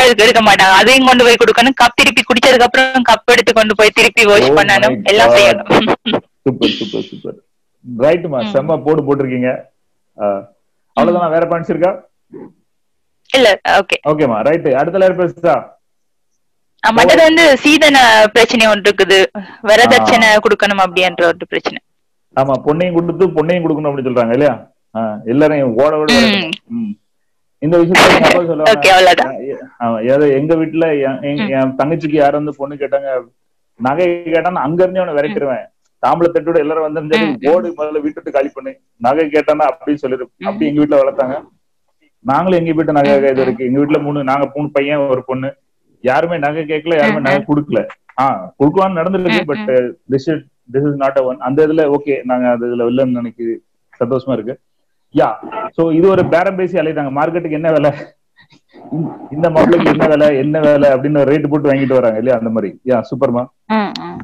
எடுக்க எடுக்க மாட்டாங்க அதையும் கொண்டு போய் கொடுக்கணும் கப் திருப்பி குடிச்சதுக்கு அப்புறம் கப் எடுத்து கொண்டு போய் திருப்பி வாஷ் Oh பண்ணணும் my எல்லாம் God. செய்யணும் சூப்பர் சூப்பர் சூப்பர் ரைட்டுமா ம். செம்ம போடு போட்டிருக்கீங்க ஆ, அவ்வளவுதான் வேற பாயிண்ட்ஸ் இருக்கா இல்ல ஓகே ஓகேமா ரைட் அடுத்த லேயர் பேசுதா மற்றது வந்து சீதன பிரச்சனை ஒன்று இருக்குது வரதட்சணை கொடுக்கணும் அப்படின்ற ஒரு பிரச்சனை ஆமா பொண்ணையும் கொடுத்து பொண்ணையும் கொடுக்கணும் அப்படின்னு சொல்றாங்க இல்லையா ஆ, எல்லாரையும் ஓட விட ம். ம். இந்த விஷயத்துல எங்க அப்பா சொல்லுவாங்க Okay, அவ்வளவுதான். ஆமா, ஏதோ எங்க வீட்டுல என்- என் என் தங்கச்சிக்கு யாரும் வந்து பொண்ணு கேட்டாங்க நகை கேட்டான்னு அங்க இருந்தே அவனை விரட்டிடுவேன் தாம்பளை தட்டோட எல்லாரும் வந்திருந்தாரு ம். ஓடு முதல்ல வீட்டு விட்டு காலி பண்ணு நகை கேட்டானா அப்படின்னு சொல்லிரு அப்படி எங்க வீட்டுல வளர்த்தாங்க நாங்களும் எங்க வீட்டு நகை இது இருக்கு எங்க வீட்டுல மூணு நாங்க மூணு பையன் ஒரு பொண்ணு யாருமே நகை கேட்கல யாருமே நகை கொடுக்கல ஆஹ் கொடுக்கலாம்னு நடந்திருக்கு ம், but this is this is not a one அந்த இதுல ஓகே நாங்க அது இதுல இல்லைன்னு நினைக்கு சந்தோஷமா இருக்கு யா சோ இது ஒரு பேரம் பேசி அலைதாங்க மார்க்கெட்டுக்கு என்ன விலை இந்த- இந்த மாடலுக்கு என்ன விலை என்ன விலை அப்படின்னு ரேட் போட்டு வாங்கிட்டு வராங்க இல்லையா அந்த மாதிரி யா சூப்பர்மா ம், ம்.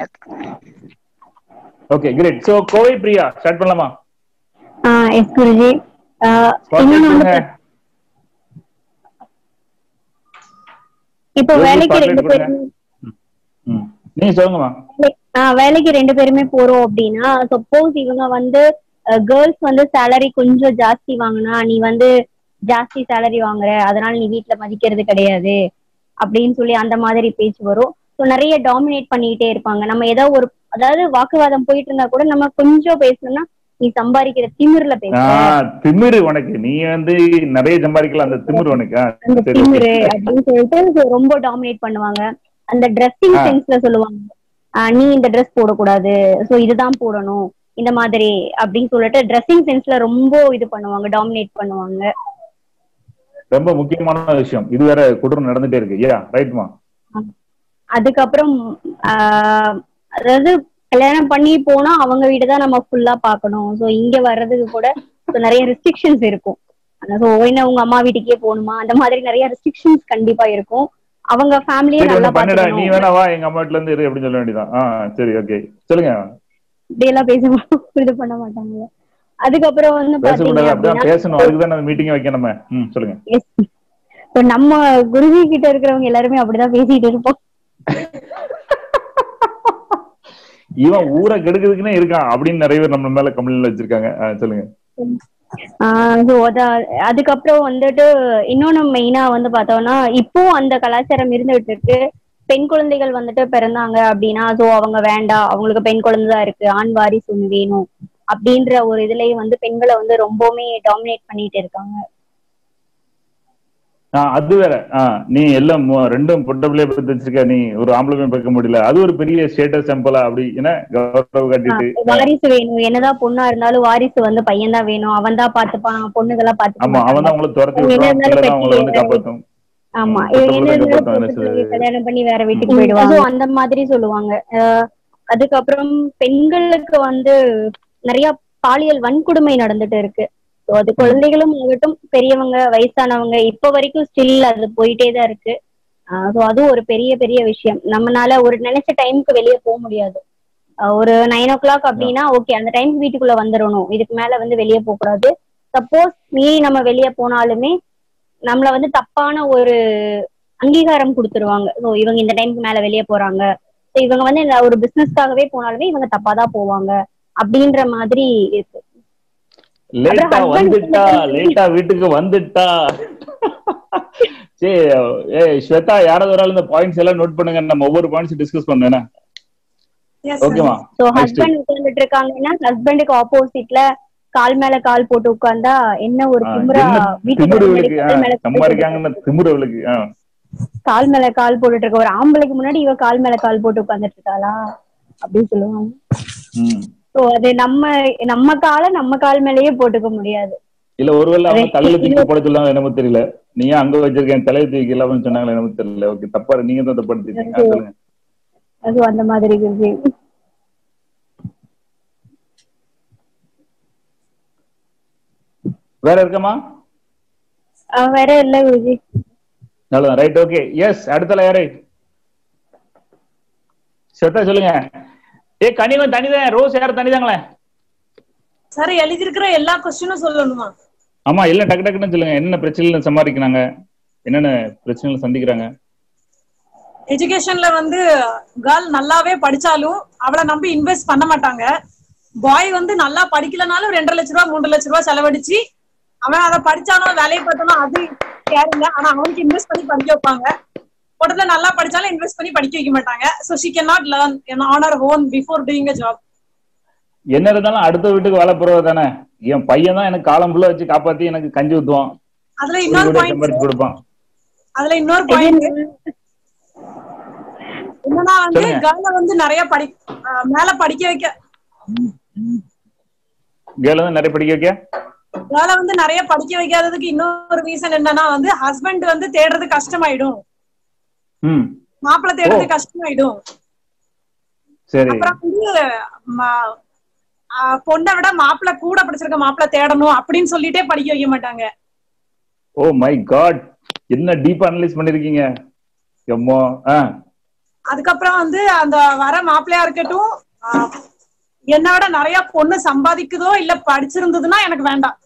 Okay great so Kovai Priya start பண்ணலாமா எஸ் குருஜி ஆஹ் இன்னொன்னு வந்து சொல்லுங்க. இப்போ குருஜி, வேலைக்கு spotlight ரெண்டு கொடுங்க. பேருமே ம். நீங்க சொல்லுங்கம்மா ஆஹ் வேலைக்கு ரெண்டு பேருமே போறோம் அப்படின்னா சப்போஸ் இவங்க வந்து கேர்ள்ஸ் வந்து சேலரி கொஞ்சம் ஜாஸ்தி வாங்கினா நீ வந்து ஜாஸ்தி சேலரி வாங்குற அதனால நீ வீட்ல மதிக்கிறது கிடையாது அப்படின்னு சொல்லி அந்த மாதிரி பேச்சு வரும் ஸோ நிறைய டாமினேட் பண்ணிக்கிட்டே இருப்பாங்க நம்ம ஏதோ ஒரு அதாவது வாக்குவாதம் போயிட்டு இருந்தா கூட நம்ம கொஞ்சம் பேசணும்னா நீ சம்பாதிக்கிற திமிர்ல பேச ஆஹ் திமிரு உனக்கு நீ வந்து நிறைய சம்பாதிக்கலாம் அந்த திமிரு உனக்கு ஆ, அந்த சரி திமிரு okay. அப்படின்னு சொல்லிட்டு so ரொம்ப டாமினேட் பண்ணுவாங்க அந்த ட்ரெஸ்ஸிங் ஆ. சென்ஸ்ல சொல்லுவாங்க ஆஹ் நீ இந்த ட்ரெஸ் போடக்கூடாது சோ இதுதான் போடணும் இந்த மாதிரி அப்படின்னு சொல்லிட்டு ட்ரெஸ்ஸிங் சென்ஸ்ல ரொம்ப இது பண்ணுவாங்க டாமினேட் பண்ணுவாங்க ரொம்ப முக்கியமான விஷயம் இது வேற குற்றம் நடந்துட்டே இருக்கு யா ரைட்மா அதுக்கப்புறம் ஆஹ் அதாவது கல்யாணம் பண்ணி போனா அவங்க வீடு தான் நம்ம ஃபுல்லா பார்க்கணும் சோ இங்க வர்றதுக்கு கூட so நிறைய ரெஸ்ட்ரிக்ஷன்ஸ் இருக்கும் ஸோ என்ன உங்க அம்மா வீட்டுக்கே போகணுமா அந்த மாதிரி நிறைய ரெஸ்ட்ரிக்ஷன்ஸ் கண்டிப்பா இருக்கும் அவங்க ஃபேமிலியே சரி நல்லா ஒண்ணு பண்ணுடா நீ பாத்துக்கணும் வேணா வா எங்க அம்மா வீட்டுல இருந்து இரு அப்படின்னு சொல்ல வேண்டியதான் ஆ சரி ஓகே சொல்லுங்க இப்படி எல்லாம் பேச இது பண்ண மாட்டாங்க அதுக்கப்புறம் வந்து பாத்தீங்க பேசக்கூடாது அப்படிதான் அப்படின்னா பேசணும் அதுக்கு தான் நம்ம மீட்டிங் வைக்க நம்ம ம் சொல்லுங்க yes. இப்ப நம்ம குருஜி கிட்ட இருக்கிறவங்க எல்லாருமே அப்படிதான் பேசிட்டு இருப்போம் இவன் ஊரை கெடுக்கிறதுக்குன்னே இருக்கான் அப்படின்னு நிறைய பேர் நம்ம மேல கம்ப்ளைண்ட் வச்சிருக்காங்க ஆ, சொல்லுங்க ஆஹ் so அதான் அதுக்கப்புறம் வந்துட்டு இன்னொன்னு மெயினா வந்து பார்த்தோம்னா இப்போ அந்த கலாச்சாரம் இருந்துட்டு இருக்கு பெண் குழந்தைகள் வந்துட்டு பிறந்தாங்க அப்படின்னா சோ அவங்க வேண்டாம் அவங்களுக்கு பெண் குழந்தை தான் இருக்கு ஆண் வாரிசு ஒண்ணு வேணும் அப்படின்ற ஒரு இதுலயும் வந்து பெண்களை வந்து ரொம்பவுமே டாமினேட் பண்ணிட்டு இருக்காங்க ஆ, அது வேற ஆ, நீ எல்லாம் மு- ரெண்டும் பொட்ட பிள்ளைய பத்தி வச்சிருக்க நீ ஒரு ஆம்பளை பார்க்க முடியல அது ஒரு பெரிய ஸ்டேட்டஸ் டெம்பிளா அப்படி என்ன கௌரவ காட்டிட்டு வாரிசு வேணும் என்னதான் பொண்ணா இருந்தாலும் வாரிசு வந்து பையன் தான் வேணும் அவன் தான் பாத்துப்பான் பொண்ணுகளா ஆமா அவன் தான் பாத்துப்பான் உங்களை துரத்தி அவங்க விட்டுருவான் என்ன இல்லதான் அவங்களை வந்து இருந்தாலும் காப்பாத்தும் ஆமா ம், இவன் பொட்டை என்ன பிள்ளைய இருந்தாலும் காப்பாத்தும், பொட்டை என்ன பிள்ளைய கல்யாணம் பண்ணி வேற வீட்டுக்கு ம். போயிடுவாங்க So, அந்த மாதிரி சொல்லுவாங்க அஹ் அதுக்கப்புறம் பெண்களுக்கு வந்து நிறைய பாலியல் வன்கொடுமை நடந்துட்டு இருக்கு ஸோ அது குழந்தைகளும் ஆகட்டும் பெரியவங்க வயசானவங்க இப்ப வரைக்கும் ஸ்டில் அது போயிட்டே தான் இருக்கு ஸோ அதுவும் ஒரு பெரிய பெரிய விஷயம் நம்மனால ஒரு நினைச்ச டைமுக்கு வெளியே போக முடியாது அஹ் ஒரு நைன் ஓ கிளாக் அப்படின்னா ஓகே அந்த டைம் வீட்டுக்குள்ள வந்துடணும் இதுக்கு மேல வந்து வெளியே போக கூடாது சப்போஸ் மீறி நம்ம வெளியே போனாலுமே நம்மள வந்து தப்பான ஒரு அங்கீகாரம் கொடுத்துருவாங்க ஸோ இவங்க இந்த டைம்க்கு மேல வெளியே போறாங்க ஸோ இவங்க வந்து இந்த ஒரு பிசினஸ்க்காகவே போனாலுமே இவங்க தப்பா தான் போவாங்க அப்படின்ற மாதிரி இருக்கு லேட்டா husband வந்துட்டா வந்து- லேட்டா வீட்டுக்கு வந்துட்டா சரி ஏ ஸ்வேதா யாராவது ஒரு ஆள் இந்த பாயிண்ட்ஸ் எல்லாம் நோட் பண்ணுங்க நம்ம ஒவ்வொரு பாயிண்ட்ஸ் டிஸ்கஸ் பண்ணேன் ஓகேவா ஸோ Next. ஹஸ்பண்ட் உட்கார்ந்துட்டு இருக்காங்கன்னா ஹஸ்பண்டுக்கு ஆப்போசிட்ல கால் மேல கால் போட்டு உட்கார்ந்தா என்ன ஒரு திமிரா வீட்டுக்கு திமுரு முன்னாடி அவளுக்கு கால் மேல கால் நம்ம போட்டு இருக்காங்கன்னு திமுரு அவளுக்கு ஆ. கால் மேல கால் போட்டுட்டு இருக்க ஒரு ஆம்பளைக்கு முன்னாடி இவ கால் மேல கால் போட்டு உட்கார்ந்துட்டு இருக்காளா அப்படின்னு சொல்லுவாங்க ம். சோ அது நம்ம நம்ம காலை நம்ம கால் மேலயே போட்டுக்க முடியாது இல்ல ஒருவேளை அவங்க அது- தலையில தூக்கி போட சொல்லாங்க என்னமோ தெரியல நீங்க அங்க வச்சிருக்கேன் தலையை தூக்கி இல்லாம சொன்னாங்களே என்னமோ தெரியல ஓகே தப்பா நீங்க தான் தப்பா எடுத்துக்கீங்க ஆ, சொல்லுங்க அது அந்த மாதிரி இருக்கு வேற இருக்கமா அஹ் வேற இல்ல குருஜி நல்லதான் ரைட் ஓகே எஸ் அடுத்தல யாரு ஸ்வேதா சொல்லுங்க ஏ கனிவன் தனிதான் ரோஸ் யாரும் தனிதாங்களே சார் எழுதியிருக்கிற எல்லா கொஸ்டினும் சொல்லணுமா ஆமா இல்ல டக்கு டக்குன்னு சொல்லுங்க என்ன பிரச்சனை சமாளிக்கிறாங்க என்னென்ன பிரச்சனைகள் சந்திக்கிறாங்க எஜுகேஷன்ல வந்து கேர்ள் நல்லாவே படிச்சாலும் அவளை நம்பி இன்வெஸ்ட் பண்ண மாட்டாங்க பாய் வந்து நல்லா படிக்கலனாலும் ரெண்டரை லட்ச ரூபா மூன்று லட்ச ரூபா செலவழிச்சு அவன் அதை படிச்சானோ வேலையை பார்த்தானோ அது கேர் இல்ல ஆனா அவனுக்கு இன்வெஸ்ட் பண்ணி படிக்க வைப்பாங்க கூட்டத்துல நல்லா படிச்சாலும் இன்வெஸ்ட் பண்ணி படிக்க வைக்க மாட்டாங்க so she can not learn honour hone before doing a job என்ன இருந்தாலும் அடுத்த வீட்டுக்கு வேலை போறவ தானே என் பையன் தான் எனக்கு காலம் ஃபுல்லா வச்சு காப்பாத்தி எனக்கு கஞ்சி ஊத்துவான் அதுல இன்னொரு வீடு பாயிண்ட் சம்பாரிச்சு கொடுப்பான் அதுல இன்னொரு பாயிண்ட் என்னன்னா வந்து சொல்லுங்க. கேர்ள வந்து நிறைய படி அஹ் மேல படிக்க வைக்க கேர்ள் வந்து நிறைய படிக்க வைக்க கேர்ள வந்து நிறைய படிக்க வைக்காததுக்கு இன்னொரு ரீசன் என்னன்னா வந்து ஹஸ்பண்ட் வந்து தேடுறது கஷ்டமாயிடும் ம் மாப்பிள்ளை தேடுறது ஓ. கஷ்டமாயிடும் சரி அப்புறம் வந்து ம- அஹ் பொண்ணை விட மாப்பிள்ளை கூட படிச்சிருக்க மாப்பிள்ளை தேடணும் அப்படின்னு சொல்லிட்டே படிக்க வைக்க மாட்டாங்க ஓ மை காட் என்ன டீப் அனலைஸ் பண்ணிருக்கீங்க எம்மோ ஆ அதுக்கப்புறம் வந்து அந்த வர மாப்பிள்ளையா இருக்கட்டும் அஹ் என்னை விட நிறைய பொண்ணு சம்பாதிக்குதோ இல்ல படிச்சிருந்ததுன்னா எனக்கு வேண்டாம்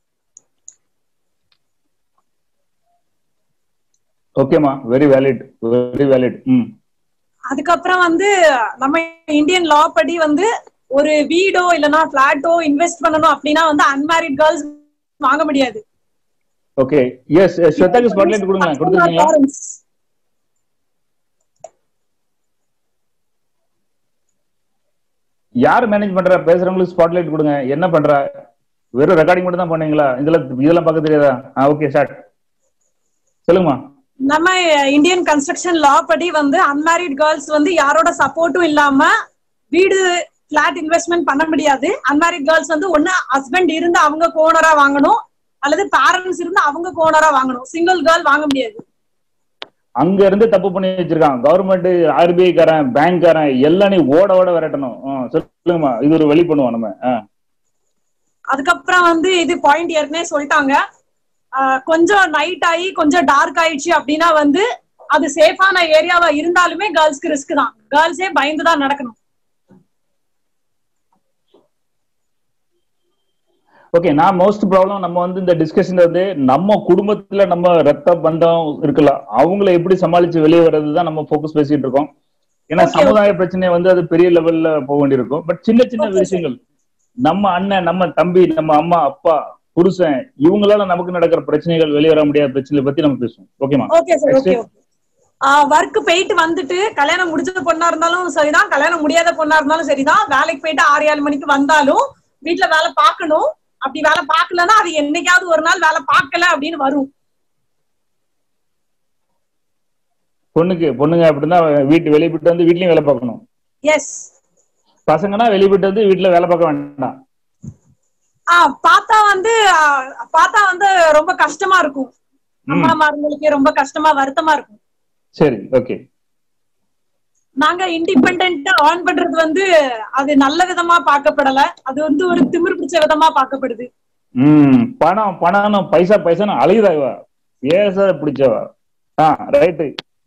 ஓகேமா வெரி வேலிட் வெரி வேலிட் ம் அதுக்கப்புறம் வந்து நம்ம இந்தியன் லா படி வந்து ஒரு வீடோ இல்லனா பிளாட்டோ இன்வெஸ்ட் பண்ணணும் அப்படின்னா வந்து அன்மேரிட் கேர்ள்ஸ் வாங்க முடியாது ஓகே எஸ் ஸ்வெதாக்கு ஸ்பாட்லைட் கொடுங்க கொடுத்துருக்கீங்களா Parents. யார் மேனேஜ் பண்றா பேசுறவங்களுக்கு ஸ்பாட்லைட் கொடுங்க என்ன பண்றா வெறும் ரெக்கார்டிங் மட்டும் தான் பண்ணீங்களா இதெல்லாம் இதெல்லாம் பார்க்க தெரியாதா ஆ ஓகே ஸ்டார்ட் சொல்லுங்கம்மா நம்ம இந்தியன் கன்ஸ்ட்ரக்ஷன் லா படி வந்து அன்மேரிட் கேர்ள்ஸ் வந்து யாரோட சப்போர்ட்டும் இல்லாம வீடு பிளாட் இன்வெஸ்ட்மெண்ட் பண்ண முடியாது அன்மேரிட் கேர்ள்ஸ் வந்து ஒண்ணு ஹஸ்பண்ட் இருந்து அவங்க கோனரா வாங்கணும் அல்லது பேரண்ட்ஸ் இருந்து அவங்க கோனரா வாங்கணும் சிங்கிள் கேர்ள் வாங்க முடியாது அங்க இருந்து தப்பு பண்ணி வச்சிருக்கான் கவர்மெண்ட் ஆர்பிஐ காரன் பேங்க் காரன் எல்லாம் நீ ஓட ஓட விரட்டணும் ஆ, சொல்லுங்கம்மா இது ஒரு வழி பண்ணுவோம் நம்ம ஆ. அதுக்கப்புறம் வந்து இது பாயிண்ட் ஏற்கனவே சொல்லிட்டாங்க ஆஹ் கொஞ்சம் நைட் ஆகி கொஞ்சம் டார்க் ஆயிடுச்சு அப்படின்னா வந்து அது சேஃபான ஏரியாவா இருந்தாலுமே கேர்ள்ஸ்க்கு ரிஸ்க் தான் கேர்ள்ஸே பயந்து தான் நடக்கணும் ஓகே நான் மோஸ்ட் ப்ராப்ளம் நம்ம வந்து இந்த டிஸ்கஷன் வந்து நம்ம குடும்பத்துல நம்ம ரத்த பந்தம் இருக்குல்ல அவங்கள எப்படி சமாளிச்சு வெளியே வர்றது தான் நம்ம ஃபோக்கஸ் பேசிட்டு இருக்கோம் ஏன்னா Okay, சமுதாய பிரச்சனை வந்து அது பெரிய லெவல்ல போக வேண்டியிருக்கும் பட் சின்ன சின்ன Okay, sir. விஷயங்கள் நம்ம அண்ணன் நம்ம தம்பி நம்ம அம்மா அப்பா புருஷன் இவங்களால நமக்கு நடக்கிற பிரச்சனைகள் வெளியே வர முடியாத பிரச்சனைகளை பத்தி நம்ம பேசுவோம் ஓகேமா okay sir Next. Okay work போயிட்டு வந்துட்டு கல்யாணம் முடிச்ச பொண்ணா இருந்தாலும் சரிதான் கல்யாணம் முடியாத பொண்ணா இருந்தாலும் சரிதான் வேலைக்கு போயிட்டு ஆறு ஏழு மணிக்கு வந்தாலும் வீட்டுல வேலை பார்க்கணும் அப்படி வேலை பார்க்கலன்னா அது என்னைக்காவது ஒரு நாள் வேலை பார்க்கல அப்படின்னு வரும் பொண்ணுக்கு பொண்ணுங்க அப்படின்னா வீட்டு வெளியே போயிட்டு வந்து வீட்லயும் வேலை பார்க்கணும் எஸ் பசங்கன்னா வெளியே போயிட்டு வந்து வீட்டுல வேலை பார்க்க வேண்டாம் ஆஹ் பார்த்தா வந்து ஆஹ் பார்த்தா வந்து ரொம்ப கஷ்டமா இருக்கும் ம், அம்மாமார்களுக்கு ரொம்ப கஷ்டமா வருத்தமா இருக்கும் சரி ஓகே நாங்க இண்டிபெண்டா ஆன் பண்றது வந்து அது நல்ல விதமா பார்க்கப்படல அது வந்து ஒரு திமிர் பிடிச்ச விதமா பார்க்கப்படுது ம் பணம் பணம் பைசா பைசான்னு அழுகுதா இவ ஏச பிடிச்சவ ஆ ரைட்டு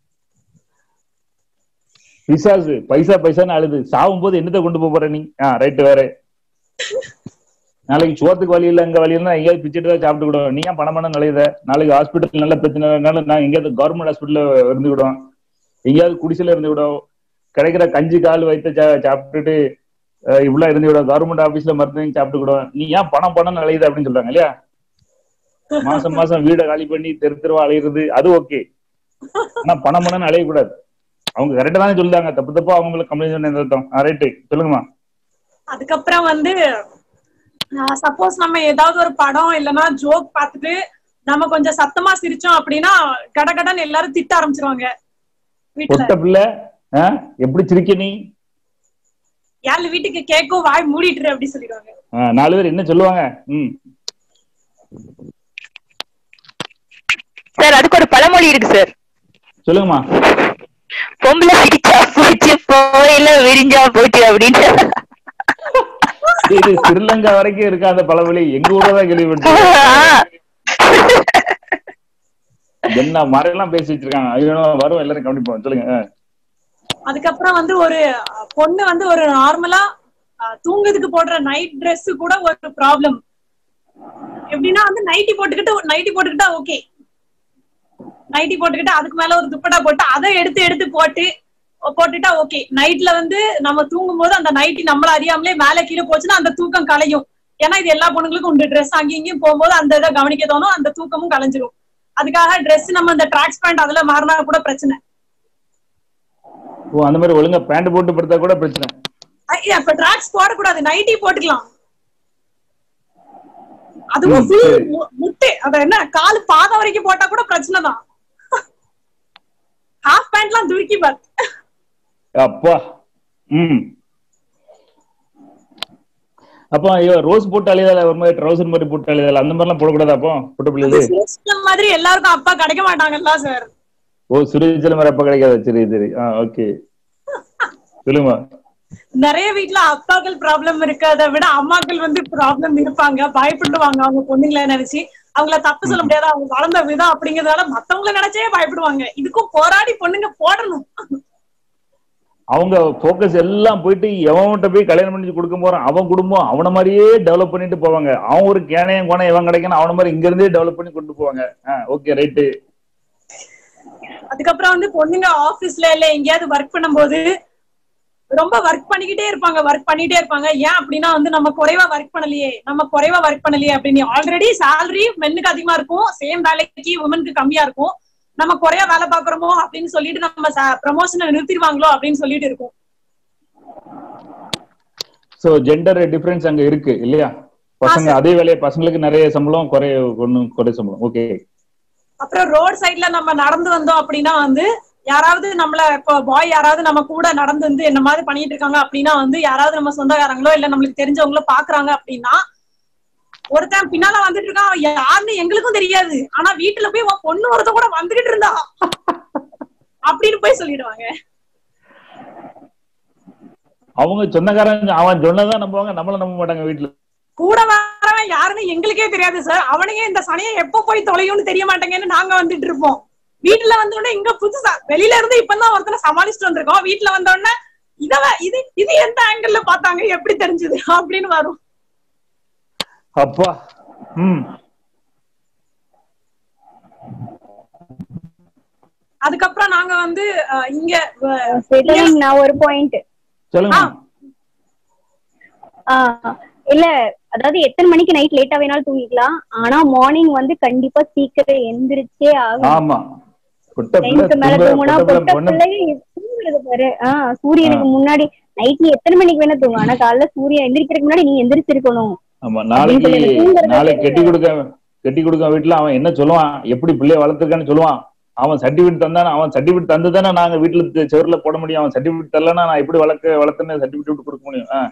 பிசாசு பைசா பைசான்னு அழுது சாவும் போது என்னத்தை கொண்டு போக போற நீ ஆ ரைட்டு வேற நாளைக்கு சோத்துக்கு வழி இல்ல எங்க வழி இருந்தா எங்கேயாவது பிச்சுட்டு தான் சாப்பிட்டு விடுவோம் நீ ஏன் பணம் பணம் அழுகுத நாளைக்கு ஹாஸ்பிட்டல் நல்ல பிரச்சனைனால நான் எங்கேயாவது கவர்மெண்ட் ஹாஸ்பிட்டல்ல இருந்து விடுவோம் எங்கேயாவது குடிசையில இருந்து விடுவோம் கிடைக்கிற கஞ்சி கால் வைத்த சா- சாப்பிட்டுட்டு அஹ், இவ்வளவு இருந்து விடும் கவர்மெண்ட் ஆபீஸ்ல மருந்து வாங்கி சாப்பிட்டு கூட நீ ஏன் பணம் பணம் அலையுது அப்படின்னு சொல்றாங்க இல்லையா மாசம் மாசம் வீடை காலி பண்ணி தெரு தெருவா அலையிறது அது ஓகே ஆனா பணம் பணம் அலையக்கூடாது அவங்க கரெக்டா தானே சொல்லுதாங்க தப்பு தப்பா அவங்க மேல கம்ப்ளைண்ட் பண்ண அர்த்தம் ரைட்டு சொல்லுங்கம்மா அதுக்கப்புறம் வந்து சப்போஸ் நம்ம ஏதாவது ஒரு படம் இல்லைன்னா ஜோக் பார்த்துட்டு நம்ம கொஞ்சம் சத்தமா சிரிச்சோம் அப்படின்னா கடகடன்னு எல்லாரும் திட்ட ஆரம்பிச்சிருவாங்க வீட்டுல பொட்ட பிள்ளை ஆ, எப்படி சிரிக்க நீ யாரு வீட்டுக்கு கேக்கும் வாய் மூடிட்டுரு அப்படி சொல்லிடுவாங்க ஆ, நாலு பேர் என்ன சொல்லுவாங்க ம் சார் அதுக்கு ஒரு பழமொழி இருக்கு சார் சொல்லுங்கம்மா பொம்பளை சிரிச்சா போச்சு போயில விரிஞ்சா போச்சு அப்படின்னு இது ஸ்ரீலங்கா வரைக்கும் இருக்கா அந்த பழமொழி எங்க ஊர்ல தான் கேள்விப்பட்டேன் என்ன மறையெல்லாம் பேசி வச்சிருக்காங்க ஐயோ வரும் எல்லாரும் கவனிப்போம் சொல்லுங்க ஆ. அதுக்கப்புறம் வந்து ஒரு அஹ், பொண்ணு வந்து ஒரு நார்மலா தூங்குறதுக்கு போடுற நைட் Dress கூட ஒரு ப்ராப்ளம் எப்படின்னா வந்து நைட்டி போட்டுக்கிட்டு நைட்டி போட்டுக்கிட்டா ஓகே நைட்டி போட்டுக்கிட்டு அதுக்கு மேல ஒரு துப்பட்டா போட்டு அதை எடுத்து எடுத்து போட்டு போட்டுட்டா ஓகே நைட்ல வந்து நம்ம தூங்கும் போது அந்த நைட்டி நம்மள அறியாமலே மேல கீழே போச்சுன்னா அந்த தூக்கம் கலையும் ஏன்னா இது எல்லா பொண்ணுங்களுக்கும் உண்டு ட்ரெஸ் அங்கேயும் இங்கேயும் போகும்போது அந்த இதை கவனிக்க தோணும் அந்த தூக்கமும் கலைஞ்சிரும் அதுக்காக ட்ரெஸ் நம்ம அந்த ட்ராக்ஸ் பேண்ட் அதுல மாறினா கூட பிரச்சனை ஓ அந்த மாதிரி ஒழுங்கா பேண்ட் போட்டு படுத்தா கூட பிரச்சனை ஐயா, இப்ப ட்ராக்ஸ் போடக்கூடாது நைட்டி போட்டுக்கலாம் அதுவும் ம், full சரி. மு- முட்டை அத என்ன கால் பாதம் வரைக்கும் போட்டா கூட பிரச்சனை தான் ஹாஃப் பேண்ட்லாம் தூக்கி பாரு அப்பா ம் அப்போ ஐயோ ரோஸ் போட்டு அழியதால ஒரு மாதிரி ட்ரௌசர் மாதிரி போட்டு அழியதால அந்த மாதிரிலாம் போடக்கூடாது அப்போ பொட்ட பிள்ளைது இந்த மாதிரி எல்லாருக்கும் அப்பா கிடைக்க மாட்டாங்கல்ல சார் ஓ சுரேஜில மாதிரி அப்பா கிடைக்காது சரி சரி ஆ ஓகே சொல்லுங்க நிறைய வீட்ல அப்பாக்கள் ப்ராப்ளம் இருக்கிறத விட அம்மாக்கள் வந்து ப்ராப்ளம் இருப்பாங்க பயப்படுவாங்க அவங்க பொண்ணுங்களை நினைச்சு அவங்கள தப்பு சொல்ல முடியாது அவங்க வளர்ந்த விதம் அப்படிங்கறதால மத்தவங்கள நினைச்சே பயப்படுவாங்க இதுக்கும் போராடி பொண்ணுங்க போடணும் அவங்க ஃபோக்கஸ் எல்லாம் போயிட்டு எவன்கிட்ட போய் கல்யாணம் பண்ணி கொடுக்க போறான் அவன் குடும்பம் அவன மாதிரியே டெவலப் பண்ணிட்டு போவாங்க அவன் ஒரு கேனையும் கோணம் எவன் கிடைக்கணும் அவன மாதிரி இங்க இருந்தே டெவலப் பண்ணி கொண்டு போவாங்க ஓகே ரைட்டு அதுக்கப்புறம் வந்து பொண்ணுங்க ஆபீஸ்ல இல்ல எங்கேயாவது ஒர்க் பண்ணும்போது ரொம்ப ஒர்க் பண்ணிக்கிட்டே இருப்பாங்க ஒர்க் பண்ணிட்டே இருப்பாங்க ஏன் அப்படின்னா வந்து நம்ம குறைவா ஒர்க் பண்ணலையே நம்ம குறைவா ஒர்க் பண்ணலையே அப்படின்னு ஆல்ரெடி salary மென்னுக்கு அதிகமா இருக்கும் சேம் வேலைக்கு உமனுக்கு கம்மியா இருக்கும் நம்ம குறையா வேலை பாக்குறோமோ அப்படின்னு சொல்லிட்டு நம்ம ப்ரமோஷனை நிறுத்திடுவாங்களோ அப்படின்னு சொல்லிட்டு இருக்கும் சோ ஜெண்டர் டிஃபரன்ஸ் அங்க இருக்கு இல்லையா பசங்க அதே வேலையை பசங்களுக்கு நிறைய சம்பளம் குறைய ஒண்ணும் குறை சம்பளம் ஓகே அப்புறம் ரோட் சைடுல நம்ம நடந்து வந்தோம் அப்படின்னா வந்து யாராவது நம்மள இப்போ பாய் யாராவது நம்ம கூட நடந்து வந்து என்ன மாதிரி பண்ணிட்டு இருக்காங்க அப்படின்னா வந்து யாராவது நம்ம சொந்தக்காரங்களோ இல்ல நம்மளுக்கு தெரிஞ்சவங்களோ பாக்குறாங்க அப்படின்னா ஒருத்தன் பின்னால வந்துட்டு இருக்கான் அவன் யாருன்னு எங்களுக்கும் தெரியாது ஆனா வீட்டுல போய் உன் பொண்ணு ஒருத்த கூட வந்துகிட்டு இருந்தா அப்படின்னு போய் சொல்லிடுவாங்க அவங்க சொந்தக்காரங்க அவன் சொன்னதான் நம்புவாங்க நம்மள நம்ப மாட்டாங்க வீட்டுல கூட வரவன் யாருன்னு எங்களுக்கே தெரியாது சார் அவனுங்க இந்த சனியை எப்ப போய் தொலையும்னு தெரிய மாட்டேங்கன்னு நாங்க வந்துட்டு இருப்போம் வீட்டுல வந்த உடனே இங்க புதுசா வெளியில இருந்து இப்பதான் ஒருத்தனை சமாளிச்சுட்டு வந்திருக்கோம் வீட்டுல வந்த உடனே இதவ இது இது எந்த ஆங்கிள் பார்த்தாங்க எப்படி தெரிஞ்சது அப்படின்னு வரும் அப்பா ம் அதுக்கப்புறம் நாங்க வந்து அஹ், இங்க அஹ், செட்டிலிங் நான் ஒரு பாயிண்ட் சொல்லுங்க இல்ல அதாவது எத்தனை மணிக்கு நைட் லேட்டா வேணாலும் தூங்கிக்கலாம் ஆனா மார்னிங் வந்து கண்டிப்பா சீக்கிரம் எந்திரிச்சே ஆகும் ஆமா குட்ட பிள்ளை டைம்க்கு மேல தூங்குற தூங்குனா குட்ட பிள்ளை பொட்ட பொண்ணு பிள்ளைங்க தூங்குறது பாரு ஆஹ் சூரியனுக்கு முன்னாடி நைட் நீ எத்தனை மணிக்கு வேணா தூங்கும் ஆனா காலைல சூரியன் எந்திரிக்கிறதுக்கு முன்னாடி நீ எந்திரிச்சிருக்கணும் ஆமா நாளைக்கு சொல்லி தூங்குறதே நாளைக்கு கட்டி கொடுக்க கட்டி கொடுக்க வீட்டுல அவன் என்ன சொல்லுவான் எப்படி பிள்ளைய வளர்த்துருக்கான்னு சொல்லுவான் அவன் சர்டிபிகேட் தந்தானே அவன் சர்டிபிகேட் தந்து தானே நாங்க வீட்டுல தி- செவுருல போட முடியும் அவன் சர்டிபிகேட் தரலன்னா நான் எப்படி வளர்க்க வளர்த்துன்னு சர்டிபிகேட் கொடுக்க முடியும் ஆ.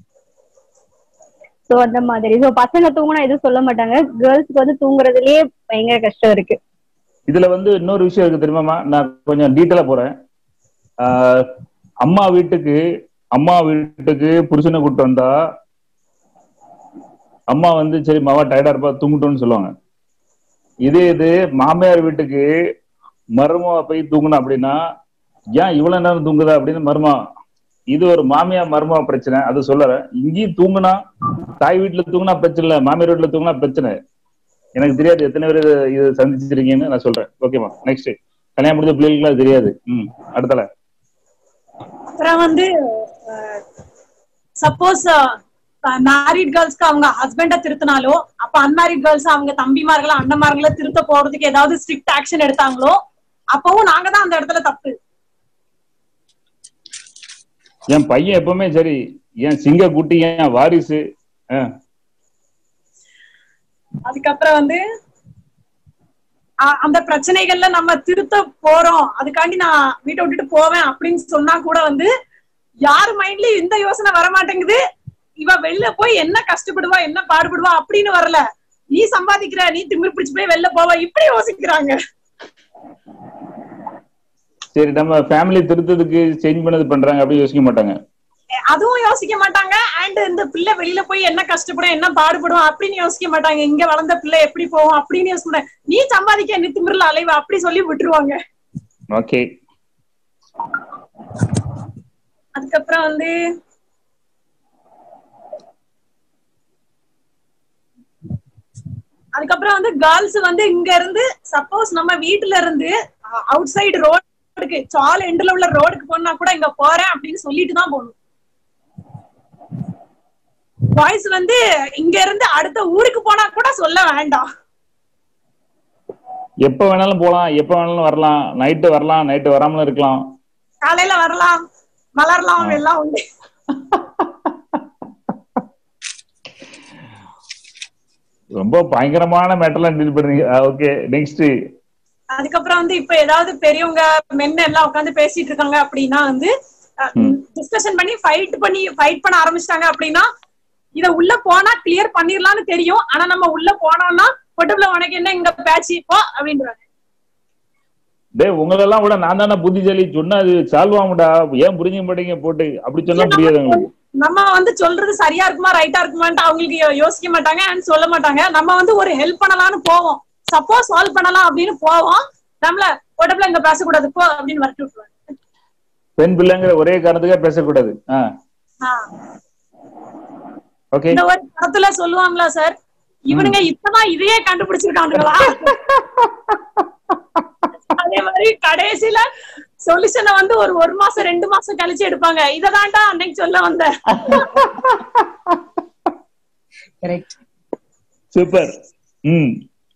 சோ அந்த மாதிரி சோ பசங்க தூங்குனா எதுவும் சொல்ல மாட்டாங்க கேர்ள்ஸ்க்கு வந்து தூங்குறதுலயே பயங்கர கஷ்டம் இருக்கு இதுல வந்து இன்னொரு விஷயம் இருக்கு தெரியுமாமா நான் கொஞ்சம் டீட்டெயிலா போறேன் ஆஹ் அம்மா வீட்டுக்கு அம்மா வீட்டுக்கு புருஷனை கூட்டு வந்தா அம்மா வந்து சரி மாவா டயர்டா இருப்பா தூங்கட்டும்னு சொல்லுவாங்க இதே இது மாமியார் வீட்டுக்கு மருமவ போய் தூங்கணும் அப்படின்னா ஏன் இவ்வளவு நேரம் தூங்குதா அப்படின்னு மருமா இது ஒரு மாமியார் மருமவ பிரச்சனை அது சொல்லறேன் இங்கேயும் தூங்குனா தாய் வீட்டுல தூங்குனா பிரச்சனை இல்லை மாமியார் வீட்டுல தூங்குனா பிரச்சனை எனக்கு தெரியாது எத்தனை பேர் இது- இது சந்திச்சிருக்கீங்கன்னு நான் சொல்றேன் ஓகேமா நெக்ஸ்ட் கல்யாணம் முடிஞ்ச பிள்ளைகளுக்கு அது தெரியாது ம் அடுத்தல அப்புறம் வந்து சப்போஸ் மேரிட் கேர்ள்ஸ்க்கு அவங்க ஹஸ்பண்ட திருத்தினாலோ அப்ப அன்மேரிட் கேர்ள்ஸ் அவங்க தம்பிமார்கள அண்ணன்மார்கள திருத்த போறதுக்கு ஏதாவது ஸ்ட்ரிக்ட் ஆக்ஷன் எடுத்தாங்களோ அப்பவும் நாங்க தான் அந்த இடத்துல தப்பு என் பையன் எப்பவுமே சரி என் சிங்க குட்டி என் வாரிசு ஆ, அதுக்கப்புறம் வந்து அ- அந்த பிரச்சனைகள்ல நம்ம திருத்த போறோம் அதுக்காண்டி நான் வீட்டை விட்டுட்டு போவேன் அப்படின்னு சொன்னா கூட வந்து யார் மைண்ட்லயும் இந்த யோசனை வர மாட்டேங்குது இவ வெளில போய் என்ன கஷ்டப்படுவா என்ன பாடுபடுவா அப்படின்னு வரல நீ சம்பாதிக்கிற நீ திமிர் பிடிச்சு போய் வெளில போவ இப்படி யோசிக்கிறாங்க சரி நம்ம ஃபேமிலி திருத்தத்துக்கு சேஞ்ச் பண்ணது பண்றாங்க அப்படி யோசிக்க மாட்டாங்க அதுவும் யோசிக்க மாட்டாங்க அண்ட் இந்த பிள்ளை வெளியில போய் என்ன கஷ்டப்படும் என்ன பாடுபடும் அப்படின்னு யோசிக்க மாட்டாங்க இங்க வளர்ந்த பிள்ளை எப்படி போகும் அப்படின்னு யோசிக்க மாட்டாங்க நீ சம்பாதிக்க நீ திமிர்ல அலைவ அப்படி சொல்லி விட்டுருவாங்க ஓகே அதுக்கப்புறம் வந்து அதுக்கப்புறம் வந்து கேர்ள்ஸ் வந்து இங்க இருந்து சப்போஸ் நம்ம வீட்டுல இருந்து அவுட் சைடு ரோடுக்கு சால் எண்டுல உள்ள ரோடுக்கு போனா கூட இங்க போறேன் அப்படின்னு சொல்லிட்டு தான் போகணும் பாய்ஸ் வந்து இங்க இருந்து அடுத்த ஊருக்கு போனா கூட சொல்ல வேண்டாம் எப்ப வேணாலும் போலாம் எப்ப வேணாலும் வரலாம் நைட்டு வரலாம் நைட்டு வராமலும் இருக்கலாம் காலையில வரலாம் மலரலாம் எல்லாம் உண்டு ரொம்ப பயங்கரமான மேட்டர்லாம் டீல் பண்ணுறீங்க ஓகே நெக்ஸ்ட் அதுக்கப்புறம் வந்து இப்ப ஏதாவது பெரியவங்க மென் எல்லாம் உட்காந்து பேசிட்டு இருக்காங்க அப்படின்னா வந்து டிஸ்கஷன் பண்ணி ஃபைட் பண்ணி ஃபைட் பண்ண ஆரம்பிச்சிட்டாங்க அப்படின்னா இத உள்ள போனா கிளியர் பண்ணிரலாம்னு தெரியும் ஆனா நம்ம உள்ள போனோம்னா பொட்டுப்புல உனக்கு என்ன இங்க பேச்சு போ அப்படின்றாங்க டேய் உங்களெல்லாம் விட நான் தானே புத்திசாலி சொன்னா அது சால்வ் ஆகும்டா ஏன் புரிஞ்சுக்க மாட்டீங்க போட்டு அப்படி சொன்னா புரியாது உங்களுக்கு நம்ம வந்து சொல்றது சரியா இருக்குமா ரைட்டா இருக்குமான்ட்டு அவங்களுக்கு யோ- யோசிக்க மாட்டாங்க and சொல்ல மாட்டாங்க நம்ம வந்து ஒரு ஹெல்ப் பண்ணலாம்னு போவோம் சப்போஸ் சால்வ் பண்ணலாம் அப்படின்னு போவோம் நம்மள பொட்டப்புல இங்க பேசக்கூடாது போ அப்படின்னு வரட்டி விட்டுருவாங்க பெண் பிள்ளைங்கிற ஒரே காரணத்துக்காக பேசக்கூடாது ஆ ஆ. ஓகே இந்த ஒரு படத்துல சொல்லுவாங்களா சார் இவனுங்க இப்பதான் இதையே கண்டுபிடிச்சிருக்கானுங்களா அதே மாதிரி கடைசியில சொல்யூஷனை வந்து ஒரு ஒரு மாசம் ரெண்டு மாசம் கழிச்சு எடுப்பாங்க இததான்டா அன்னைக்கு சொல்ல வந்தேன் கரெக்ட் சூப்பர் ம்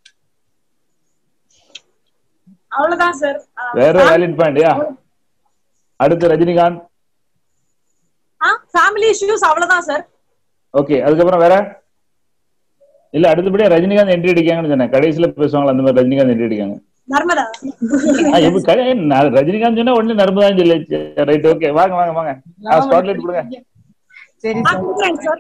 அவ்வளவுதான் சார் வேற வேலிட் பாயிண்ட் யா அடுத்து ரஜினிகாந்த் ஃபேமிலி இஷ்யூஸ் அவ்வளவுதான் சார் ஓகே அதுக்கப்புறம் வேற இல்ல அடுத்தபடியா ரஜினிகாந்த் என்ட்ரி அடிக்காங்கன்னு சொன்னேன் கடைசியில பேசுவாங்களா அந்த மாதிரி ரஜினிகாந்த் என்ட்ரி அடிக்காங்க நர்மதா ஆ, எப்படி கடை- நான் ரஜினிகாந்த் சொன்னா உடனே நர்மதான் சொல்லி ரைட் ஓகே வாங்க வாங்க வாங்க ஸ்பாட்லைட் கொடுங்க சரி நான் சார் கொடுக்குறேன் சார்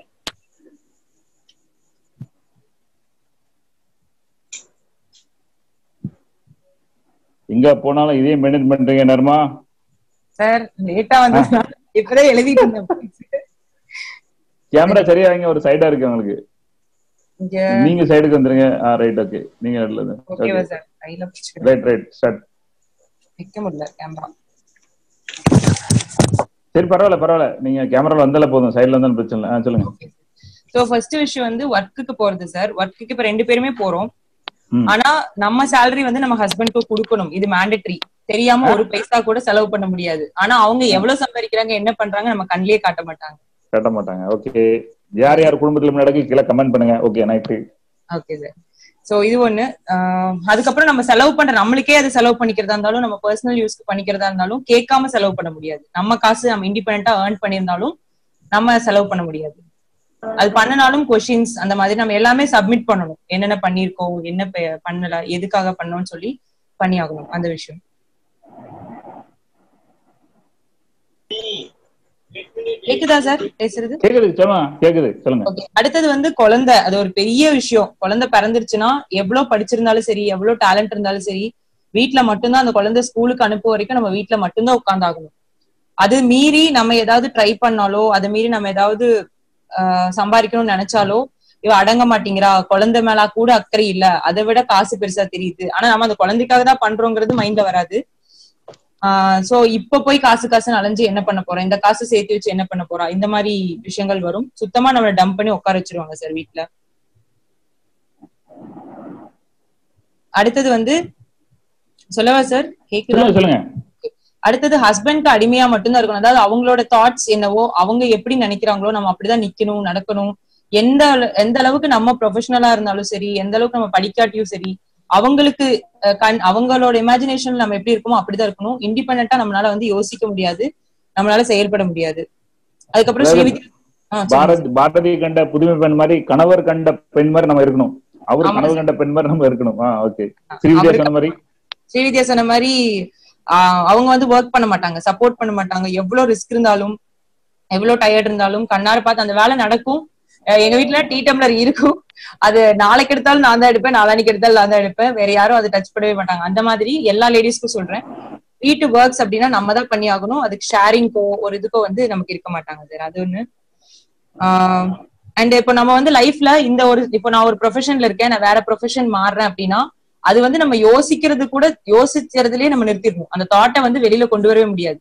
எங்க போனாலும் இதே மெயின்டைன் பண்றீங்க நர்மா சார் லேட்டா வந்து இப்பதான் எழுதிட்டு இருந்தேன் கேமரா சரியா வைங்க ஒரு சைடா இருக்கு உங்களுக்கு இங்க நீங்க சைடுக்கு வந்துருங்க ஆ ரைட் ஓகே நீங்க நடுல ஓகேவா சார் கையில பிடிச்சிக்கிறேன் ரைட் ரைட் ஸ்டார்ட் வைக்க முடியல கேமரா சரி பரவாயில்ல பரவாயில்ல நீங்க கேமரால வந்தாலே போதும் சைடுல இருந்தாலும் பிரச்சனை இல்லை ஆ, சொல்லுங்க சோ ஃபர்ஸ்ட் விஷயம் வந்து ஒர்க்குக்கு போறது சார் ஒர்க்குக்கு இப்ப ரெண்டு பேருமே போறோம் ம். ஆனா நம்ம salary வந்து நம்ம ஹஸ்பண்ட்க்கு கொடுக்கணும் இது மேண்டேட்டரி தெரியாம ஒரு பைசா கூட செலவு பண்ண முடியாது ஆனா அவங்க எவ்வளவு சம்பாதிக்கிறாங்க என்ன பண்றாங்க நம்ம கண்ணிலே காட்ட மாட்டாங்க கட்ட மாட்டாங்க ஓகே யார் யார் குடும்பத்துல நடக்கு கீழே கமெண்ட் பண்ணுங்க okay night okay sir so இது ஒண்ணு ஆஹ் அதுக்கப்புறம் நம்ம செலவு பண்ற நம்மளுக்கே அது செலவு பண்ணிக்கிறதா இருந்தாலும் நம்ம பர்சனல் யூஸ்க்கு பண்ணிக்கிறதா இருந்தாலும் கேட்காம செலவு பண்ண முடியாது நம்ம காசு நம்ம இண்டிபெண்டா ஏர்ன் பண்ணியிருந்தாலும் நம்ம செலவு பண்ண முடியாது அது பண்ணனாலும் கொஷின்ஸ் அந்த மாதிரி நம்ம எல்லாமே சப்மிட் பண்ணணும் என்னென்ன பண்ணிருக்கோம் என்ன பே- பண்ணல எதுக்காக பண்ணோம்னு சொல்லி பண்ணி ஆகணும் அந்த விஷயம் கேக்குதா சார் பேசுறது கேக்குது சொல்லுங்க கேக்குது சொல்லுங்க ஓகே அடுத்தது வந்து குழந்தை அது ஒரு பெரிய விஷயம் குழந்தை பிறந்துருச்சுன்னா எவ்வளவு படிச்சிருந்தாலும் சரி எவ்வளவு டேலண்ட் இருந்தாலும் சரி வீட்ல மட்டும்தான் அந்த குழந்தை ஸ்கூலுக்கு அனுப்பு வரைக்கும் நம்ம வீட்ல மட்டும்தான் உட்கார்ந்தாகணும் அது மீறி நம்ம ஏதாவது ட்ரை பண்ணாலோ அதை மீறி நம்ம ஏதாவது ஆஹ் சம்பாதிக்கணும்னு நினைச்சாலோ இவ அடங்க மாட்டேங்கிறா குழந்தை மேல கூட அக்கறை இல்ல அதை விட காசு பெருசா தெரியுது ஆனா நம்ம அந்த குழந்தைக்காக தான் பண்றோங்கிறது மைண்ட்ல வராது ஆஹ் சோ இப்ப போய் காசு காசு அலைஞ்சு என்ன பண்ண போறோம் இந்த காசு சேர்த்து வச்சு என்ன பண்ண போறா இந்த மாதிரி விஷயங்கள் வரும் சுத்தமா நம்மள டம்ப் பண்ணி உட்கார வச்சிருவாங்க சார் வீட்ல அடுத்தது வந்து சொல்லவா சார் கேக்குதா சொல்லுங்க சொல்லுங்க அடுத்தது ஹஸ்பண்ட்க்கு அடிமையா மட்டும்தான் இருக்கணும் அதாவது அவங்களோட தாட்ஸ் என்னவோ அவங்க எப்படி நினைக்கிறாங்களோ நம்ம அப்படிதான் நிக்கணும் நடக்கணும் எந்த அள- எந்த அளவுக்கு நம்ம ப்ரொஃபஷனலா இருந்தாலும் சரி எந்த அளவுக்கு நம்ம படிக்காட்டியும் சரி அவங்களுக்கு அஹ், கண் அவங்களோட இமேஜினேஷன் நம்ம எப்படி இருக்கோமோ அப்படிதான் இருக்கணும் இண்டிபெண்டா நம்மளால வந்து யோசிக்க முடியாது நம்மளால செயல்பட முடியாது அதுக்கப்புறம் அதாவது ஸ்ரீவித்யா ஆ, சொல்லுங்க பாரத் பாரதி கண்ட புதுமை பெண் மாதிரி கணவர் கண்ட பெண் மாதிரி நம்ம இருக்கணும் அவர் ஆமா கனவு கண்ட பெண் மாதிரி நம்ம இருக்கணும் ஆ ஓகே ஸ்ரீவித்யா அவருக்கு- சொன்ன மாதிரி ஸ்ரீவித்யா சொன்ன மாதிரி ஆஹ் அவங்க வந்து ஒர்க் பண்ண மாட்டாங்க சப்போர்ட் பண்ண மாட்டாங்க எவ்வளவு ரிஸ்க் இருந்தாலும் எவ்வளவு டயர்ட் இருந்தாலும் கண்ணார பார்த்து அந்த வேலை நடக்கும் அஹ் எங்க வீட்ல டீ டம்ளர் இருக்கும் அது நாளைக்கு எடுத்தாலும் நான் தான் எடுப்பேன் நாளானிக்கு எடுத்தாலும் நான் தான் எடுப்பேன் வேற யாரும் அதை டச் பண்ணவே மாட்டாங்க அந்த மாதிரி எல்லா லேடிஸ்க்கும் சொல்றேன் வீட்டு ஒர்க்ஸ் அப்படின்னா நம்ம தான் பண்ணி ஆகணும் அதுக்கு ஷேரிங்கோ ஒரு இதுக்கோ வந்து நமக்கு இருக்க மாட்டாங்க சார் அது ஒண்ணு அண்ட் இப்போ நம்ம வந்து லைஃப்ல இந்த ஒரு இப்போ நான் ஒரு ப்ரொஃபஷன்ல இருக்கேன் நான் வேற ப்ரொஃபஷன் மாறுறேன் அப்படின்னா அது வந்து நம்ம யோசிக்கிறது கூட யோசிக்கிறதுலயே நம்ம நிறுத்திடணும் அந்த தாட்டை வந்து வெளியில கொண்டு வரவே முடியாது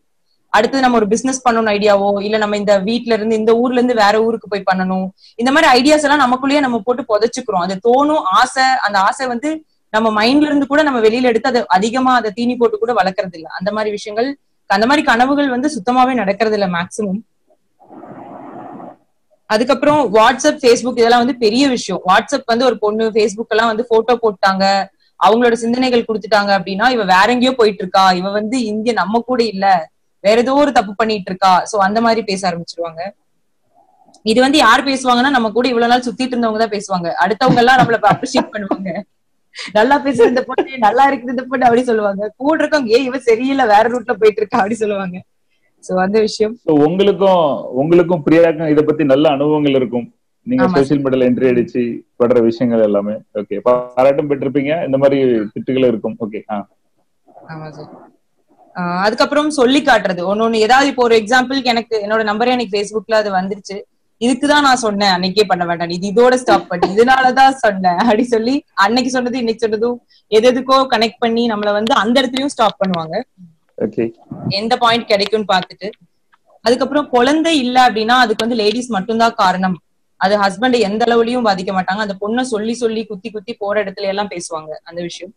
அடுத்து நம்ம ஒரு பிசினஸ் பண்ணணும் ஐடியாவோ இல்ல நம்ம இந்த வீட்ல இருந்து இந்த ஊர்ல இருந்து வேற ஊருக்கு போய் பண்ணணும் இந்த மாதிரி ஐடியாஸ் எல்லாம் நமக்குள்ளேயே நம்ம போட்டு புதைச்சுக்கிறோம் அது தோணும் ஆசை அந்த ஆசை வந்து நம்ம மைண்ட்ல இருந்து கூட நம்ம வெளியில எடுத்து அதை அதிகமா அதை தீனி போட்டு கூட வளர்க்கறது இல்ல அந்த மாதிரி விஷயங்கள் அந்த மாதிரி கனவுகள் வந்து சுத்தமாவே நடக்கிறது இல்ல மேக்சிமம் அதுக்கப்புறம் வாட்ஸ்அப் ஃபேஸ்புக் இதெல்லாம் வந்து பெரிய விஷயம் வாட்ஸ்அப் வந்து ஒரு பொண்ணு ஃபேஸ்புக் எல்லாம் வந்து போட்டோ போட்டாங்க அவங்களோட சிந்தனைகள் கொடுத்துட்டாங்க அப்படின்னா இவ வேற எங்கேயோ போயிட்டு இருக்கா இவ வந்து இங்க நம்ம கூட இல்ல வேற ஏதோ ஒரு தப்பு பண்ணிட்டு இருக்கா சோ அந்த மாதிரி பேச ஆரம்பிச்சிருவாங்க இது வந்து யார் பேசுவாங்கன்னா நம்ம கூட இவ்வளவு நாள் சுத்திட்டு இருந்தவங்க தான் பேசுவாங்க அடுத்தவங்க எல்லாம் நம்மள அப்ரிஷியேட் பண்ணுவாங்க நல்லா பேசுற இந்த பொண்ணு நல்லா இருக்குது இந்த பொண்ணு அப்படி சொல்லுவாங்க கூட இருக்கவங்க ஏ இவ சரியில்லை வேற ரூட்ல போயிட்டு இருக்கா அப்படி சொல்லுவாங்க சோ அந்த விஷயம் So, உங்களுக்கும் உங்களுக்கும் பிரியாக்கும் இத பத்தி நல்ல அனுபவங்கள் இருக்கும் நீங்க ஆமா சோசியல் மீடியால என்ட்ரி அடிச்சு படுற விஷயங்கள் எல்லாமே ஓகே பாராட்டும் பெற்றிருப்பீங்க இந்த மாதிரி திட்டுகள் இருக்கும் ஓகே ஆமா சார் ஆஹ் அதுக்கப்புறம் சொல்லி காட்டுறது ஒன்னொன்னு ஏதாவது இப்போ ஒரு எக்ஸாம்பிளுக்கு எனக்கு என்னோட நம்பரே எனக்கு Facebookல அது வந்துருச்சு இதுக்குதான் நான் சொன்னேன் அன்னைக்கே பண்ண வேண்டாம் இது இதோட ஸ்டாப் பண்ணி இதனாலதான் சொன்னேன் அப்படி சொல்லி அன்னைக்கு சொன்னது இன்னைக்கு சொன்னதும் எது எதுக்கோ கனெக்ட் பண்ணி நம்மள வந்து அந்த இடத்துலயும் ஸ்டாப் பண்ணுவாங்க ஓகே எந்த பாயிண்ட் கிடைக்கும்னு பார்த்துட்டு அதுக்கப்புறம் குழந்தை இல்ல அப்படின்னா அதுக்கு வந்து லேடிஸ் மட்டும்தான் காரணம் அது ஹஸ்பண்ட் எந்த அளவுலயும் பாதிக்க மாட்டாங்க அந்த பொண்ணை சொல்லி சொல்லி குத்தி குத்தி போற இடத்துல எல்லாம் பேசுவாங்க அந்த விஷயம்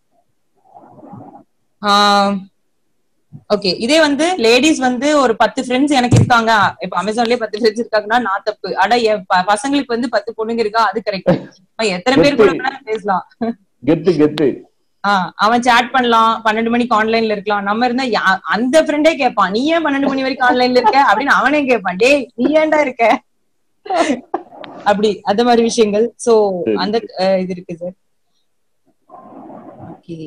ஓகே இதே வந்து லேடிஸ் வந்து ஒரு பத்து ஃப்ரெண்ட்ஸ் எனக்கு இருக்காங்க இப்ப அமேசான்லயே பத்து ஃப்ரெண்ட்ஸ் இருக்காங்கன்னா நான் தப்பு அட என் ப- பசங்களுக்கு வந்து பத்து பொண்ணுங்க இருக்கா அது கரெக்ட் எத்தனை பேர் கூட வேணா பேசலாம் கெத்து கெத்து ஆஹ் அவன் சேட் பண்ணலாம் பன்னெண்டு மணிக்கு ஆன்லைன்ல இருக்கலாம் நம்ம இருந்தா யா- அந்த ஃப்ரெண்டே கேட்பான் நீ ஏன் பன்னெண்டு மணி வரைக்கும் ஆன்லைன்ல இருக்க அப்படின்னு அவனே கேட்பான் டேய் நீ ஏன்டா இருக்க அப்படி அந்த மாதிரி விஷயங்கள் சோ சரி. அந்த அஹ், இது இருக்கு சார் ஓகே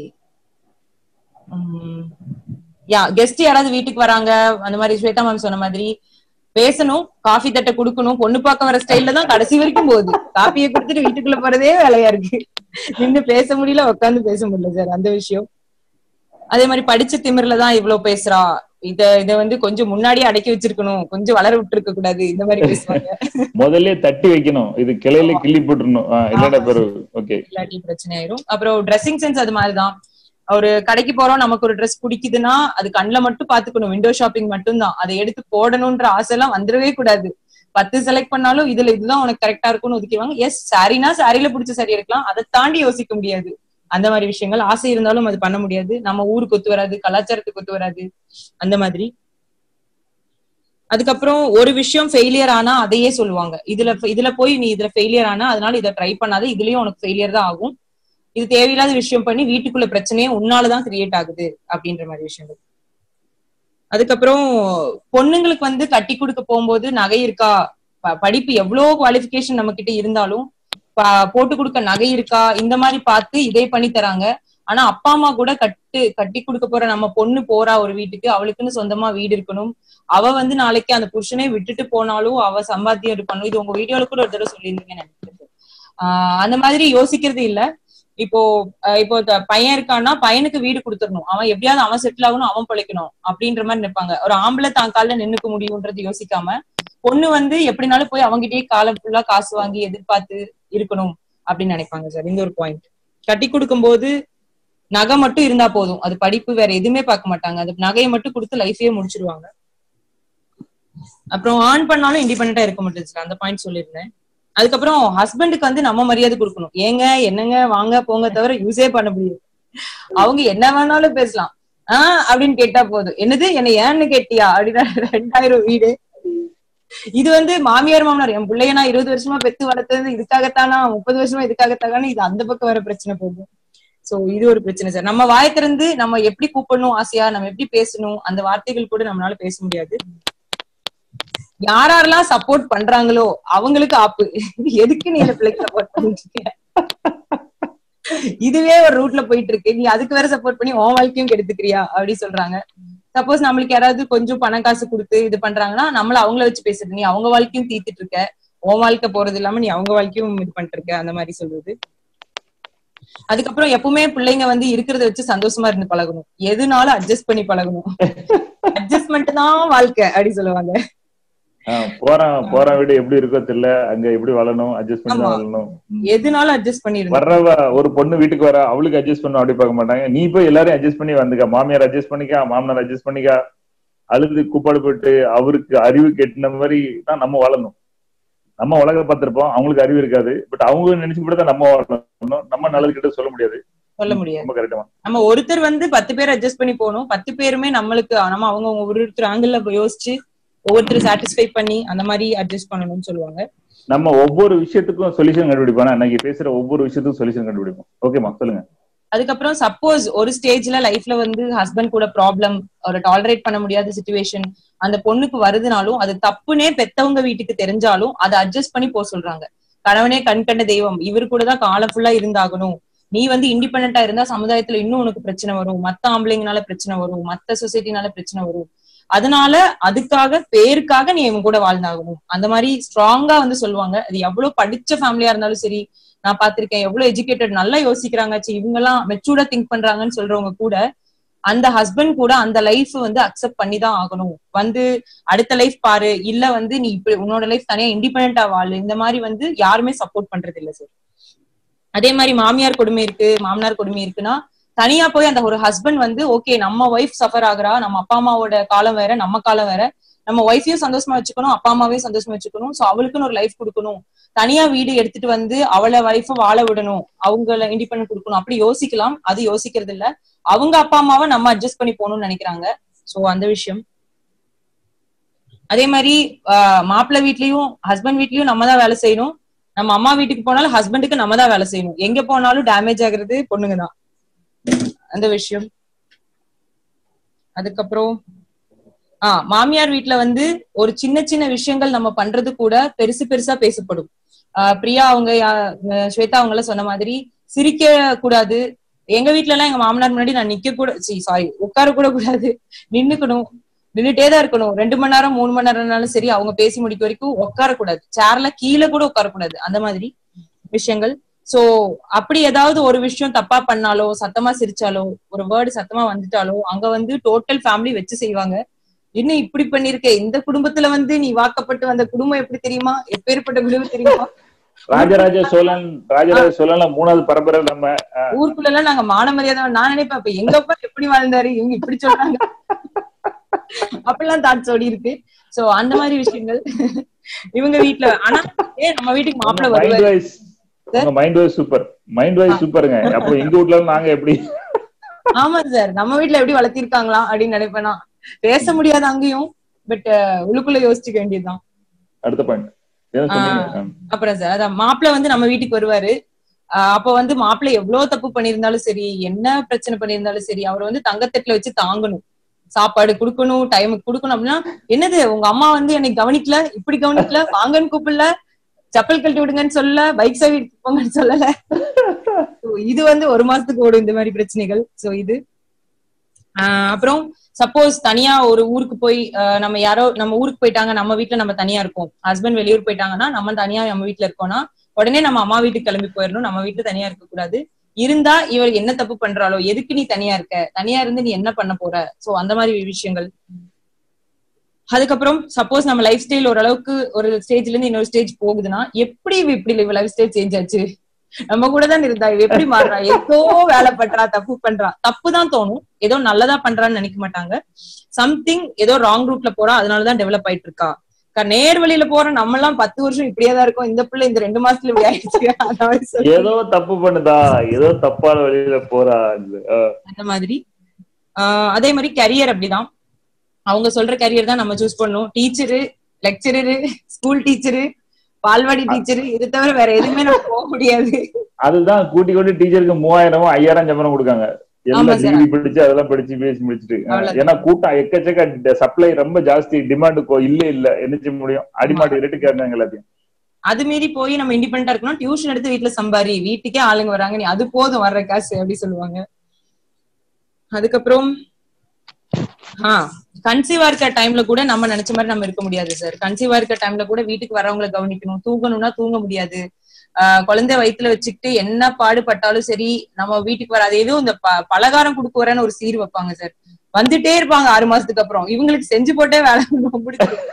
யா கெஸ்ட் யாராவது வீட்டுக்கு வராங்க அந்த மாதிரி ஸ்வேதா மேம் சொன்ன மாதிரி பேசணும் காஃபி தட்டை குடுக்கணும் பொண்ணு பார்க்க வர ஸ்டைல்ல தான் கடைசி வரைக்கும் போகுது காப்பியை கொடுத்துட்டு வீட்டுக்குள்ள போறதே வேலையா இருக்கு நின்னு பேச முடியல உட்காந்து பேச முடியல சார் அந்த விஷயம் அதே மாதிரி படிச்ச திமிர்ல தான் இவ்வளவு பேசுறா இத இத வந்து கொஞ்சம் முன்னாடியே அடக்கி வச்சிருக்கணும் கொஞ்சம் வளர விட்டுருக்க கூடாது இந்த மாதிரி பேசுவாங்க முதல்ல தட்டி வைக்கணும் இது கிளையில கிள்ளி போட்டுறணும் ஆஹ் இல்லடா பேரு ஓகே இல்லாட்டி பிரச்சனை ஆயிரும் அப்புறம் ட்ரெஸ்ஸிங் சென்ஸ் அது மாதிரிதான் ஒரு கடைக்கு போறோம் நமக்கு ஒரு ட்ரெஸ் பிடிக்குதுன்னா அது கண்ணுல மட்டும் பாத்துக்கணும் விண்டோ ஷாப்பிங் மட்டும்தான் அதை எடுத்து போடணும்ன்ற ஆசை எல்லாம் வந்துடவே கூடாது பத்து செலக்ட் பண்ணாலும் இதுல இதுதான் உனக்கு கரெக்டா இருக்கும்னு ஒதுக்கிடுவாங்க எஸ் சாரினா சாரியில பிடிச்ச சாரி எடுக்கலாம் அதை தாண்டி யோசிக்க முடியாது அந்த மாதிரி விஷயங்கள் ஆசை இருந்தாலும் அது பண்ண முடியாது நம்ம ஊருக்கு ஒத்து வராது கலாச்சாரத்துக்கு ஒத்து வராது அந்த மாதிரி அதுக்கப்புறம் ஒரு விஷயம் ஃபெயிலியர் ஆனா அதையே சொல்லுவாங்க இதுல இதுல போய் நீ இதுல ஃபெயிலியர் ஆனா அதனால இதை ட்ரை பண்ணாத இதுலயும் உனக்கு ஃபெயிலியர் தான் ஆகும் இது தேவையில்லாத விஷயம் பண்ணி வீட்டுக்குள்ள பிரச்சனையே உன்னாலதான் கிரியேட் ஆகுது அப்படின்ற மாதிரி விஷயங்கள் அதுக்கப்புறம் பொண்ணுங்களுக்கு வந்து கட்டி கொடுக்க போகும்போது நகை இருக்கா ப- படிப்பு எவ்வளவு குவாலிஃபிகேஷன் நம்ம கிட்ட இருந்தாலும் ப- போட்டு கொடுக்க நகை இருக்கா இந்த மாதிரி பார்த்து இதே பண்ணி தராங்க ஆனா அப்பா அம்மா கூட கட்டு கட்டி கொடுக்க போற நம்ம பொண்ணு போறா ஒரு வீட்டுக்கு அவளுக்குன்னு சொந்தமா வீடு இருக்கணும் அவ வந்து நாளைக்கு அந்த புருஷனே விட்டுட்டு போனாலும் அவ சம்பாத்தியம் இருக்கணும் இது உங்க வீடியோல கூட ஒரு தடவை சொல்லியிருந்தீங்கன்னு நினைக்கிறது ஆஹ் அந்த மாதிரி யோசிக்கிறது இல்ல இப்போ அஹ் இப்போ த- பையன் இருக்கான்னா பையனுக்கு வீடு கொடுத்துடணும் அவன் எப்படியாவது அவன் செட்டில் ஆகணும் அவன் பிழைக்கணும் அப்படின்ற மாதிரி நினைப்பாங்க ஒரு ஆம்பளை தான் காலில் நின்னுக்க முடியும்ன்றது யோசிக்காம பொண்ணு வந்து எப்படினாலும் போய் அவங்ககிட்டயே காலம் ஃபுல்லா காசு வாங்கி எதிர்பார்த்து இருக்கணும் அப்படின்னு நினைப்பாங்க சார் இந்த ஒரு பாயிண்ட் கட்டி கொடுக்கும்போது நகை மட்டும் இருந்தா போதும் அது படிப்பு வேற எதுவுமே பார்க்க மாட்டாங்க அது நகையை மட்டும் கொடுத்து லைஃபையே முடிச்சிருவாங்க அப்புறம் ஆன் பண்ணாலும் இண்டிபெண்டா இருக்க மாட்டேங்குது சார் அந்த பாயிண்ட் சொல்லியிருந்தேன் அதுக்கப்புறம் ஹஸ்பண்டுக்கு வந்து நம்ம மரியாதை கொடுக்கணும் ஏங்க என்னங்க வாங்க போங்க தவிர யூஸே பண்ண முடியாது அவங்க என்ன வேணாலும் பேசலாம் ஆஹ் அப்படின்னு கேட்டா போதும் என்னது என்ன ஏன்னு கேட்டியா அப்படின்னா ரெண்டாயிரம் வீடு இது வந்து மாமியார் மாமனார் என் பிள்ளைய நான் இருபது வருஷமா பெத்து வளர்த்தது இதுக்காகத்தானா முப்பது வருஷமா இதுக்காகத்தானா இது அந்த பக்கம் வர பிரச்சனை போகும் சோ இது ஒரு பிரச்சனை சார் நம்ம வாயை திறந்து நம்ம எப்படி கூப்பிடணும் ஆசையா நம்ம எப்படி பேசணும் அந்த வார்த்தைகள் கூட நம்மளால பேச முடியாது யாரெல்லாம் சப்போர்ட் பண்றாங்களோ அவங்களுக்கு ஆப்பு எதுக்கு நீ இந்த பிள்ளைக்கு சப்போர்ட் பண்ணிட்டு இருக்க இதுவே ஒரு ரூட்ல போயிட்டு இருக்கு நீ அதுக்கு வேற சப்போர்ட் பண்ணி உன் வாழ்க்கையும் கெடுத்துக்கிறியா அப்படி சொல்றாங்க சப்போஸ் நம்மளுக்கு யாராவது கொஞ்சம் பணம் காசு கொடுத்து இது பண்றாங்கன்னா நம்மள அவங்கள வச்சு பேசுறது நீ அவங்க வாழ்க்கையும் தீத்துட்டு இருக்க உன் வாழ்க்கை போறது இல்லாம நீ அவங்க வாழ்க்கையும் இது பண்ணிட்டு இருக்க அந்த மாதிரி சொல்றது அதுக்கப்புறம் எப்பவுமே பிள்ளைங்க வந்து இருக்கிறத வச்சு சந்தோஷமா இருந்து பழகணும் எதுனாலும் அட்ஜஸ்ட் பண்ணி பழகணும் அட்ஜஸ்ட்மெண்ட் தான் வாழ்க்கை அப்படி சொல்லுவாங்க ஆஹ் போறான் போற வீடு எப்படி இருக்கோ தெரியல அங்க எப்படி வளரணும் அட்ஜஸ்ட் பண்ணி தான் ஆமா. வளரணும் ம். எதுனாலும் அட்ஜஸ்ட் பண்ணிருந்தோம் வர்றவ ஒரு பொண்ணு வீட்டுக்கு வர அவளுக்கு அட்ஜஸ்ட் பண்ணும் அப்படி பார்க்க மாட்டாங்க நீ போய் எல்லாரையும் அட்ஜஸ்ட் பண்ணி வந்துக்க மாமியார் அட்ஜஸ்ட் பண்ணிக்கா மாமனார் அட்ஜஸ்ட் பண்ணிக்கா அழுது கூப்பாடுபட்டு அவருக்கு அறிவு கெட்டின மாதிரி தான் நம்ம வாழணும் நம்ம உலக பார்த்திருப்போம் அவங்களுக்கு அறிவு இருக்காது பட் அவங்க நினைச்சு தான் நம்ம வாழணும் நம்ம நல்லது கிட்ட சொல்ல முடியாது சொல்ல முடியாது ரொம்ப கரெக்டா நம்ம ஒருத்தர் வந்து பத்து பேர் அட்ஜஸ்ட் பண்ணி போகணும் பத்து பேருமே நம்மளுக்கு நம்ம அவங்க ஒருத்தர் ஆங்கிள் யோசிச்சு ஒவ்வொருத்தர் சாட்டிஸ்ஃபை பண்ணி அந்த மாதிரி அட்ஜஸ்ட் பண்ணணும்னு சொல்லுவாங்க நம்ம ஒவ்வொரு விஷயத்துக்கும் சொல்யூஷன் கண்டுபிடிப்போம் இன்னைக்கு பேசுற ஒவ்வொரு விஷயத்துக்கும் சொல்யூஷன் கண்டுபிடிப்போம் ஓகேமா சொல்லுங்க அதுக்கப்புறம் சப்போஸ் ஒரு ஸ்டேஜ்ல லைஃப்ல வந்து ஹஸ்பண்ட் கூட ப்ராப்ளம் ஒரு டாலரேட் பண்ண முடியாத சுச்சுவேஷன் அந்த பொண்ணுக்கு வருதுனாலும் அது தப்புனே பெத்தவங்க வீட்டுக்கு தெரிஞ்சாலும் அதை அட்ஜஸ்ட் பண்ணி போக சொல்றாங்க கணவனே கண் கண்ட தெய்வம் இவர் கூட தான் காலம் ஃபுல்லா இருந்தாகணும் நீ வந்து இண்டிபெண்டா இருந்தா சமுதாயத்துல இன்னும் உனக்கு பிரச்சனை வரும் மத்த ஆம்பளைங்கனால பிரச்சனை வரும் மத்த சொசைட்டினால பிரச்சனை வரும் அதனால அதுக்காக பேருக்காக நீ இவன் கூட வாழ்ந்தாகணும் அந்த மாதிரி ஸ்ட்ராங்கா வந்து சொல்லுவாங்க அது எவ்வளவு படிச்ச ஃபேமிலியா இருந்தாலும் சரி நான் பாத்திருக்கேன் எவ்வளவு எஜுகேட்டட் நல்லா யோசிக்கிறாங்க ச்சீ, இவங்க எல்லாம் மெச்சூர்டா திங்க் பண்றாங்கன்னு சொல்றவங்க கூட அந்த ஹஸ்பண்ட் கூட அந்த லைஃப் வந்து அக்செப்ட் பண்ணி தான் ஆகணும் வந்து அடுத்த லைஃப் பாரு இல்ல வந்து நீ இப்படி உன்னோட லைஃப் தனியா இண்டிபெண்டா வாழு இந்த மாதிரி வந்து யாருமே சப்போர்ட் பண்றது இல்ல சார் அதே மாதிரி மாமியார் கொடுமை இருக்கு மாமனார் கொடுமை இருக்குன்னா தனியா போய் அந்த ஒரு ஹஸ்பண்ட் வந்து ஓகே நம்ம ஒய்ஃப் சஃபர் ஆகுறா நம்ம அப்பா அம்மாவோட காலம் வேற நம்ம காலம் வேற நம்ம ஒய்ஃபையும் சந்தோஷமா வச்சுக்கணும் அப்பா அம்மாவையும் சந்தோஷமா வச்சுக்கணும் சோ அவளுக்குன்னு ஒரு லைஃப் கொடுக்கணும் தனியா வீடு எடுத்துட்டு வந்து அவளை வைஃப வாழ விடணும் அவங்கள இண்டிபெண்ட் கொடுக்கணும் அப்படி யோசிக்கலாம் அது யோசிக்கிறது இல்ல அவங்க அப்பா அம்மாவை நம்ம அட்ஜஸ்ட் பண்ணி போகணும்னு நினைக்கிறாங்க சோ அந்த விஷயம் அதே மாதிரி ஆஹ் மாப்பிள்ளை வீட்லயும் ஹஸ்பண்ட் வீட்லயும் நம்ம தான் வேலை செய்யணும் நம்ம அம்மா வீட்டுக்கு போனாலும் ஹஸ்பண்டுக்கு நம்ம தான் வேலை செய்யணும் எங்க போனாலும் டேமேஜ் ஆகுறது பொண்ணுங்க தான் அந்த விஷயம் அதுக்கப்புறம் ஆஹ் மாமியார் வீட்ல வந்து ஒரு சின்ன சின்ன விஷயங்கள் நம்ம பண்றது கூட பெருசு பெருசா பேசப்படும் ஆஹ் பிரியா அவங்க யா- அஹ் ஸ்வேதா அவங்க எல்லாம் சொன்ன மாதிரி சிரிக்க கூடாது எங்க வீட்ல எல்லாம் எங்க மாமனார் முன்னாடி நான் நிக்க கூட சாரி உட்கார கூட கூடாது நின்னுக்கணும் நின்னுட்டே தான் இருக்கணும் ரெண்டு மணி நேரம் மூணு மணி நேரம்னாலும் சரி அவங்க பேசி முடிக்க வரைக்கும் உட்கார கூடாது சேர்ல கீழே கூட உட்கார கூடாது அந்த மாதிரி விஷயங்கள் சோ அப்படி ஏதாவது ஒரு விஷயம் தப்பா பண்ணாலோ சத்தமா சிரிச்சாலோ ஒரு வேர்டு சத்தமா வந்துட்டாலோ அங்க வந்து டோட்டல் ஃபேமிலி வச்சு செய்வாங்க என்ன இப்படி பண்ணிருக்க இந்த குடும்பத்துல வந்து நீ வாக்கப்பட்டு வந்த குடும்பம் எப்படி தெரியுமா எப்பேற்பட்ட குடும்பம் தெரியுமா ராஜராஜ சோழன் ராஜராஜ சோழன்ல மூணாவது பரம்பரை நம்ம ஊருக்குள்ள எல்லாம் நாங்க மான மரியாதை நான் நினைப்பேன் அப்ப எங்க அப்பா எப்படி வாழ்ந்தாரு இவங்க இப்படி சொல்றாங்க அப்படிலாம் தாட்ஸ் ஓடி இருக்கு சோ அந்த மாதிரி விஷயங்கள் இவங்க வீட்ல ஆனா ஏன் நம்ம வீட்டுக்கு மாப்பிள்ளை மைண்ட் வருவாரு வைஸ் உங்க mind wise super mind wise சூப்பருங்க அப்போ எங்க வீட்ல இருந்து நாங்க எப்படி ஆமா சார் நம்ம வீட்ல எப்படி வளர்த்திருக்காங்களா அப்படின்னு நினைப்பேன் நான் பேச முடியாது அங்கேயும் பட் உள்ளுக்குள்ள யோசிச்சுக்க வேண்டியதுதான் அடுத்த பாயிண்ட் என்ன சொன்னீங்க அப்புறம் சார் அதான் மாப்பிள்ளை வந்து நம்ம வீட்டுக்கு வருவாரு ஆஹ் அப்ப வந்து மாப்பிள்ளை எவ்வளவு தப்பு பண்ணியிருந்தாலும் சரி என்ன பிரச்சனை பண்ணியிருந்தாலும் சரி அவர் வந்து தங்கத்தட்டுல வச்சு தாங்கணும் சாப்பாடு குடுக்கணும் டைமுக்கு குடுக்கணும் அப்படின்னா என்னது உங்க அம்மா வந்து என்னை கவனிக்கல இப்படி கவனிக்கல வாங்கன்னு கூப்பிடல செப்பல் கழட்டி விடுங்கன்னு சொல்லல பைக் சாவி எடுத்துட்டு போங்கன்னு சொல்லல So, இது வந்து ஒரு மாசத்துக்கு ஓடும் இந்த மாதிரி பிரச்சனைகள் சோ இது ஆஹ் அப்புறம் சப்போஸ் தனியா ஒரு ஊருக்கு போய் ஆஹ் நம்ம யாரோ நம்ம ஊருக்கு போயிட்டாங்க நம்ம வீட்ல நம்ம தனியா இருக்கோம் ஹஸ்பண்ட் வெளியூர் போயிட்டாங்கன்னா நம்ம தனியா நம்ம வீட்ல இருக்கோம்னா உடனே நம்ம அம்மா வீட்டுக்கு கிளம்பி போயிடணும் நம்ம வீட்டுல தனியா இருக்க கூடாது இருந்தா இவர் என்ன தப்பு பண்றாளோ எதுக்கு நீ தனியா இருக்க தனியா இருந்து நீ என்ன பண்ண போற சோ அந்த மாதிரி விஷயங்கள் அதுக்கப்புறம் சப்போஸ் நம்ம லைஃப் ஸ்டைல் ஓரளவுக்கு ஒரு ஸ்டேஜ்ல இருந்து இன்னொரு ஸ்டேஜ் போகுதுன்னா எப்படி இவ இப்படி லைஃப் ஸ்டைல் சேஞ்ச் ஆச்சு நம்ம கூட தான் இருந்தா இவ எப்படி மாறுறா ஏதோ வேலை பண்றா தப்பு பண்றா தப்பு தான் தோணும் ஏதோ நல்லதா பண்றான்னு நினைக்க மாட்டாங்க சம்திங் ஏதோ ராங் ரூட்ல போறா அதனாலதான் டெவலப் ஆயிட்டு இருக்கா க- நேர் வழியில போற நம்ம எல்லாம் பத்து வருஷம் இப்படியே தான் இருக்கோம் இந்த பிள்ளை இந்த ரெண்டு மாசத்துல இப்படி ஆயிடுச்சு அந்த மாதிரி சொல்லி- ஏதோ தப்பு பண்ணுதா ஏதோ தப்பான வழியில போறா இது. அஹ் அந்த மாதிரி ஆஹ் அதே மாதிரி கரியர் அப்படிதான் அவங்க சொல்ற கரியர் தான் நம்ம சூஸ் பண்ணணும் teacher lecturer school teacher balwadi teacher இது தவிர வேற எதுவுமே நம்ம போக முடியாது அதுதான் கூட்டி கொண்டு டீச்சருக்கு மூவாயிரம் ஐயாயிரம் சம்பளம் கொடுக்காங்க ஆமா எல்லாம் சார். டிகிரி படிச்சு அதெல்லாம் படிச்சு பேசி முடிச்சுட்டு அஹ் அவ்வளவுதான். ஏன்னா கூட்டம் எக்கச்சக்க சப்ளை ரொம்ப ஜாஸ்தி டிமாண்ட் இல்ல இல்ல என்ன செய்ய முடியும் அடிமாட்டு ரேட்டு கேட்காங்க எல்லாத்தையும் அது மீறி போய் நம்ம இண்டிபெண்டா இருக்கணும் டியூஷன் எடுத்து வீட்டுல சம்பாரி வீட்டுக்கே ஆளுங்க வராங்க நீ அது போதும் வர்ற காசு அப்படி சொல்லுவாங்க அதுக்கப்புறம் ஆஹ் கன்சீவா இருக்க டைம்ல கூட நம்ம நினைச்ச மாதிரி நம்ம இருக்க முடியாது சார் கன்சீவா இருக்க டைம்ல கூட வீட்டுக்கு வரவங்களை கவனிக்கணும் தூங்கணும்னா தூங்க முடியாது ஆஹ் குழந்தை வயித்துல வச்சுக்கிட்டு என்ன பாடுபட்டாலும் சரி நம்ம வீட்டுக்கு வராது ஏதோ இந்த ப- பலகாரம் கொடுக்க வரேன்னு ஒரு சீர் வைப்பாங்க சார் வந்துட்டே இருப்பாங்க ஆறு மாசத்துக்கு அப்புறம் இவங்களுக்கு செஞ்சு போட்டே வேலை முடிச்சிடும்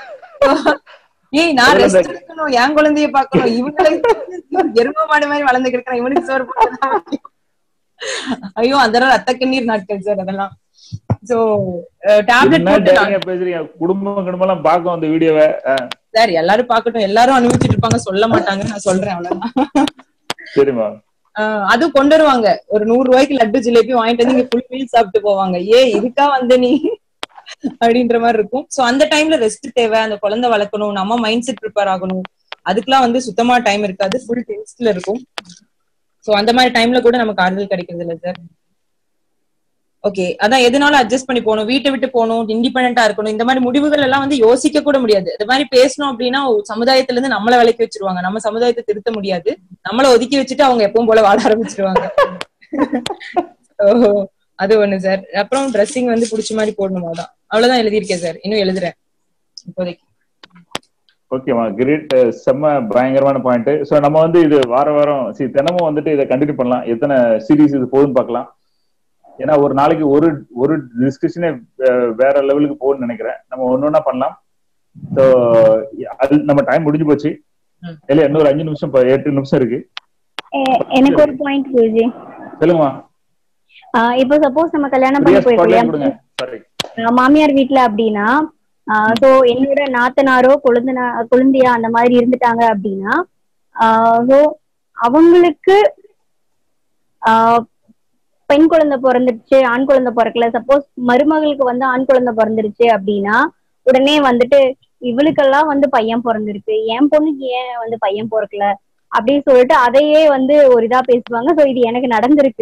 ஏய் நான் அதுல ரெஸ்ட் எடுக்கணும் என் குழந்தைய பார்க்கணும் இவங்களுக்கு எரும மாடு மாதிரி வளர்ந்து கிடக்குறேன் இவனுக்கு சோறு போட்டா ஐயோ அதெல்லாம் ரத்த கண்ணீர் நாட்கள் சார் அதெல்லாம் சோ டேப்லெட் என்ன போட்டு தைரியம் பேசுறீங்க குடும்பம் குடும்பம் எல்லாம் பாக்கும் அந்த வீடியோவை சார் எல்லாரும் பாக்கட்டும் எல்லாரும் அனுபவிச்சுட்டு இருப்பாங்க சொல்ல மாட்டாங்க நான் சொல்றேன் அவ்வளவுதான் சரிம்மா ஆஹ் அதுவும் கொண்டு வருவாங்க ஒரு நூறு ரூபாய்க்கு லட்டு ஜிலேபி வாங்கிட்டு வந்து இங்க ஃபுல் மீல் சாப்பிட்டு போவாங்க ஏ இதுக்கா வந்த நீ அப்படின்ற மாதிரி இருக்கும் சோ அந்த டைம்ல ரெஸ்ட் தேவை அந்த குழந்தை வளர்க்கணும் நம்ம மைண்ட் செட் ப்ரிப்பேர் ஆகணும் அதுக்கெல்லாம் வந்து சுத்தமா டைம் இருக்காது ஃபுல் டென்ஸ்ட்ல இருக்கும் சோ அந்த மாதிரி டைம்ல கூட நமக்கு ஆறுதல் கிடைக்கிறது இல்ல சார் ஓகே அதான் எதனாலும் அட்ஜஸ்ட் பண்ணி போகணும் வீட்டை விட்டு போகணும் இண்டிபெண்டா இருக்கணும் இந்த மாதிரி முடிவுகள் எல்லாம் வந்து யோசிக்க கூட முடியாது இது மாதிரி பேசணும் அப்படின்னா சமுதாயத்துல இருந்து நம்மள விலைக்கு வச்சிருவாங்க நம்ம சமுதாயத்தை திருத்த முடியாது நம்மள ஒதுக்கி வச்சுட்டு அவங்க எப்பவும் போல வாழ ஆரம்பிச்சிருவாங்க ஓஹோ அது ஒண்ணு சார் அப்புறம் ட்ரெஸ்ஸிங் வந்து புடிச்ச மாதிரி போடணுமா தான் அவ்வளவுதான் எழுதியிருக்கேன் சார் இன்னும் எழுதுறேன் இப்போதைக்கு ஓகேமா கிரேட் செம்ம பயங்கரமான பாயிண்ட் சோ நம்ம வந்து இது வார வாரம் சரி தினமும் வந்துட்டு இதை கண்டினியூ பண்ணலாம் எத்தனை சீரிஸ் இது போகுதுன்னு பார்க்கலாம் ஏன்னா ஒரு நாளைக்கு ஒரு ஒரு டிஸ்கஷனே வேற லெவலுக்கு போகும்னு நினைக்கிறேன் நம்ம ஒன்னொன்னா பண்ணலாம் ஸோ அது நம்ம டைம் முடிஞ்சு போச்சு ம். இல்லையா இன்னொரு அஞ்சு நிமிஷம் இப்ப எட்டு நிமிஷம் இருக்கு எ- எனக்கு ஒரு பாயிண்ட் குருஜி சொல்லுங்கம்மா ஆஹ் இப்போ சப்போஸ் நம்ம கல்யாணம் ஃப்ரீயா பண்ணி ஸ்பாட்லையும் கொடுங்க போயிருக்கோம் சாரி ஆஹ் மாமியார் வீட்ல அப்படின்னா சோ என்னோட நாத்தனாரோ கொழுந்தனா கொழுந்தியா அந்த மாதிரி இருந்துட்டாங்க அப்படின்னா சோ அவங்களுக்கு ஆஹ் பெண் குழந்தை பிறந்துருச்சு ஆண் குழந்தை பிறக்கல சப்போஸ் மருமகளுக்கு வந்து ஆண் குழந்தை பிறந்துருச்சு அப்படின்னா உடனே வந்துட்டு இவளுக்கெல்லாம் வந்து பையன் பிறந்திருக்கு என் பொண்ணுக்கு ஏன் வந்து பையன் பிறக்கல அப்படின்னு சொல்லிட்டு அதையே வந்து ஒரு இதா பேசுவாங்க சோ இது எனக்கு நடந்திருக்கு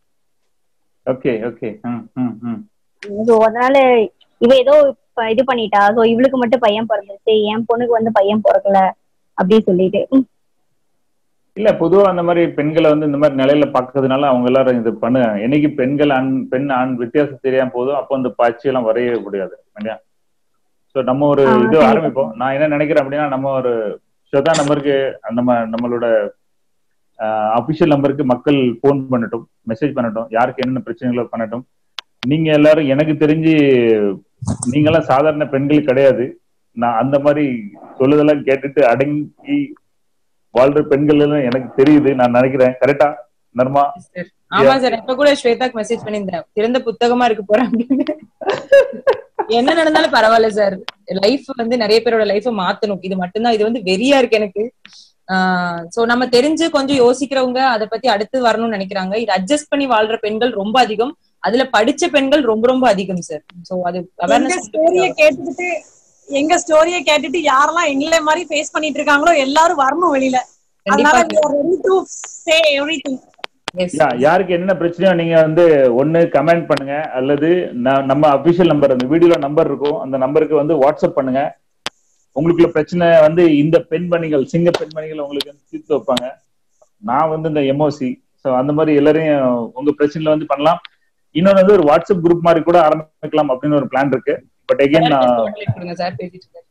ஓகே ஓகே ம் ம் ம் சோ அதனால இவ ஏதோ இப்ப இது பண்ணிட்டா சோ இவளுக்கு மட்டும் பையன் பிறந்துச்சு என் பொண்ணுக்கு வந்து பையன் பிறக்கல அப்படின்னு சொல்லிட்டு ம், இல்ல பொதுவா அந்த மாதிரி பெண்களை வந்து இந்த மாதிரி நிலையில பாக்குறதுனால அவங்க எல்லாரும் இது பண்ணுங்க என்னைக்கு பெண்கள் ஆண் பெண் ஆண் வித்தியாசம் தெரியாம போதும் அப்போ அந்த பாய்ச்சி எல்லாம் வரையவே முடியாது இல்லையா சோ நம்ம ஒரு ஆ, இது கண்டிப்பா. ஆரம்பிப்போம் நான் என்ன நினைக்கிறேன் அப்படின்னா நம்ம ஒரு ஸ்ரதா நம்பருக்கு நம்ம நம்மளோட அபிஷியல் நம்பருக்கு மக்கள் ஃபோன் பண்ணட்டும் மெசேஜ் பண்ணட்டும் யாருக்கு என்னென்ன பிரச்சனைகளோ பண்ணட்டும் நீங்க எல்லாரும் எனக்கு தெரிஞ்சு நீங்க எல்லாம் சாதாரண பெண்கள் கிடையாது நான் அந்த மாதிரி சொல்லுதெல்லாம் கேட்டுட்டு அடங்கி வாழ்ற பெண்கள் எல்லாம் எனக்கு தெரியுது நான் நினைக்கிறேன் கரெக்டா நர்மா சார் ஆமா சார் இப்ப கூட ஸ்வேதாக்கு மெசேஜ் பண்ணியிருந்தேன் திறந்த புத்தகமா இருக்க போறேன் அப்படின்னு என்ன நடந்தாலும் பரவாயில்ல சார் லைஃப் வந்து நிறைய பேரோட லைஃப மாத்தணும் இது மட்டும்தான் இது வந்து வெறியா இருக்கு எனக்கு சோ நம்ம தெரிஞ்சு கொஞ்சம் யோசிக்கிறவங்க அதை பத்தி அடுத்து வரணும்னு நினைக்கிறாங்க இது அட்ஜஸ்ட் பண்ணி வாழ்ற பெண்கள் ரொம்ப அதிகம் அதுல படிச்ச பெண்கள் ரொம்ப ரொம்ப அதிகம் சார் சோ அது எங்க அவேர்னஸ் ஸ்டோரிய கேட்டுக்கிட்டு எங்க ஸ்டோரிய கேட்டுட்டு யாரெல்லாம் எங்களை மாதிரி ஃபேஸ் பண்ணிட்டு இருக்காங்களோ எல்லாரும் வரணும் வெளியில அதனால கண்டிப்பா ready to say everything yeah, யாருக்கு என்ன பிரச்சனையோ நீங்க வந்து ஒண்ணு கமெண்ட் பண்ணுங்க அல்லது ந- நம்ம அபிஷியல் நம்பர் அந்த வீடியோல நம்பர் இருக்கும் அந்த நம்பருக்கு வந்து வாட்ஸ்அப் பண்ணுங்க உங்களுக்குள்ள பிரச்சனை வந்து இந்த பெண்மணிகள் சிங்க பெண்மணிகள் உங்களுக்கு வந்து தீர்த்து வைப்பாங்க நான் வந்து இந்த எம்ஓசி ஸோ அந்த மாதிரி எல்லாரையும் உங்க பிரச்சனைல வந்து பண்ணலாம் இன்னொன்று வந்து ஒரு வாட்ஸ்அப் குரூப் மாதிரி கூட ஆரம்பிக்கலாம் அப்படின்னு ஒரு பிளான் இருக்கு பட் எகைன் நான் கொடுங்க சார் பேசிட்டு இருக்காரு.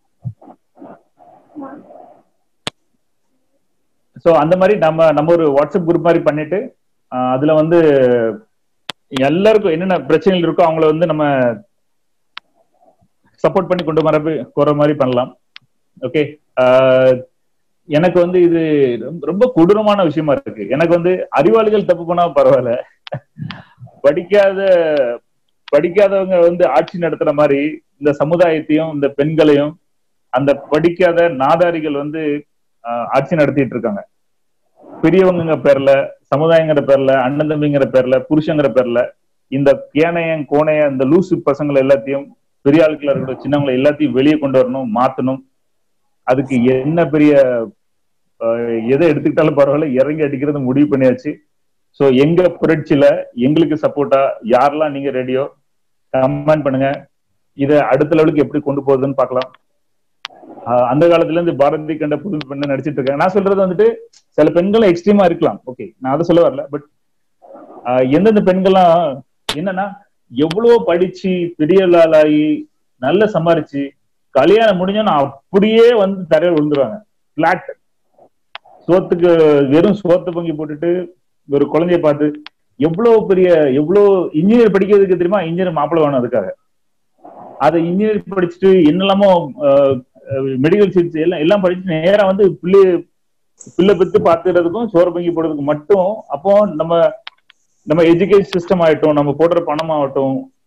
ஸோ அந்த மாதிரி நம்ம நம்ம ஒரு வாட்ஸ்அப் குரூப் மாதிரி பண்ணிட்டு ஆஹ் அதுல வந்து எல்லாருக்கும் என்னென்ன பிரச்சனைகள் இருக்கோ அவங்கள வந்து நம்ம சப்போர்ட் பண்ணி கொண்டு வர போற மாதிரி பண்ணலாம் ஓகே எனக்கு வந்து இது ரொம்ப- ரொம்ப கொடூரமான விஷயமா இருக்கு எனக்கு வந்து அறிவாளிகள் தப்பு பண்ணா பரவாயில்ல படிக்காத படிக்காதவங்க வந்து ஆட்சி நடத்துற மாதிரி இந்த சமுதாயத்தையும் இந்த பெண்களையும் அந்த படிக்காத நாதாரிகள் வந்து ஆஹ் ஆட்சி நடத்திட்டு இருக்காங்க பெரியவங்க பேர்ல சமுதாயங்கிற பேர்ல அண்ணன் தம்பிங்கிற பேர்ல புருஷங்கிற பேர்ல இந்த கேனையன் கோணைய இந்த லூசு பசங்களை எல்லாத்தையும் பெரிய ஆட்களா இருக்கிற சின்னவங்களை எல்லாத்தையும் வெளியே கொண்டு வரணும் மாத்தணும் அதுக்கு என்ன பெரிய ஆஹ், எதை எடுத்துக்கிட்டாலும் பரவாயில்ல இறங்கி அடிக்கிறது முடிவு பண்ணியாச்சு சோ எங்க புரட்சியில எங்களுக்கு சப்போர்ட்டா யாரெல்லாம் நீங்க ரெடியோ கமெண்ட் பண்ணுங்க இதை அடுத்த லெவலுக்கு எப்படி கொண்டு போகுதுன்னு பார்க்கலாம் ஆஹ் அந்த காலத்துல இருந்து பாரதி கண்ட புது பெண்ணை நடிச்சிட்டு இருக்காங்க நான் சொல்றது வந்துட்டு சில பெண்கள் எக்ஸ்ட்ரீமா இருக்கலாம் ஓகே நான் அதை சொல்ல வரல பட் எந்தெந்த பெண்கள்லாம் என்னன்னா எவ்வளவோ படிச்சு பெரிய ஆளாகி நல்ல சம்பாரிச்சு கல்யாணம் முடிஞ்சோன்னா அப்படியே வந்து தரையில் விழுந்துருவாங்க பிளாட் சோத்துக்கு வெறும் சோத்து பங்கி போட்டுட்டு ஒரு குழந்தைய பார்த்து எவ்வளவு பெரிய எவ்வளவு இன்ஜினியர் படிக்கிறதுக்கு தெரியுமா இன்ஜினியர் மாப்பிள்ளை வேணும் அதுக்காக அதை இன்ஜினியர் படிச்சுட்டு என்னெல்லாமோ மெடிக்கல் சீட்ஸ் எல்லாம் எல்லாம் படிச்சு நேரா வந்து பிள்ளை பிள்ளை பெத்து பாத்துக்கிறதுக்கும் சோறு பங்கி போடுறதுக்கு மட்டும் அப்போ நம்ம நம்ம எஜுகேஷன் சிஸ்டம் ஆகட்டும் நம்ம போடுற பணம் ஆகட்டும்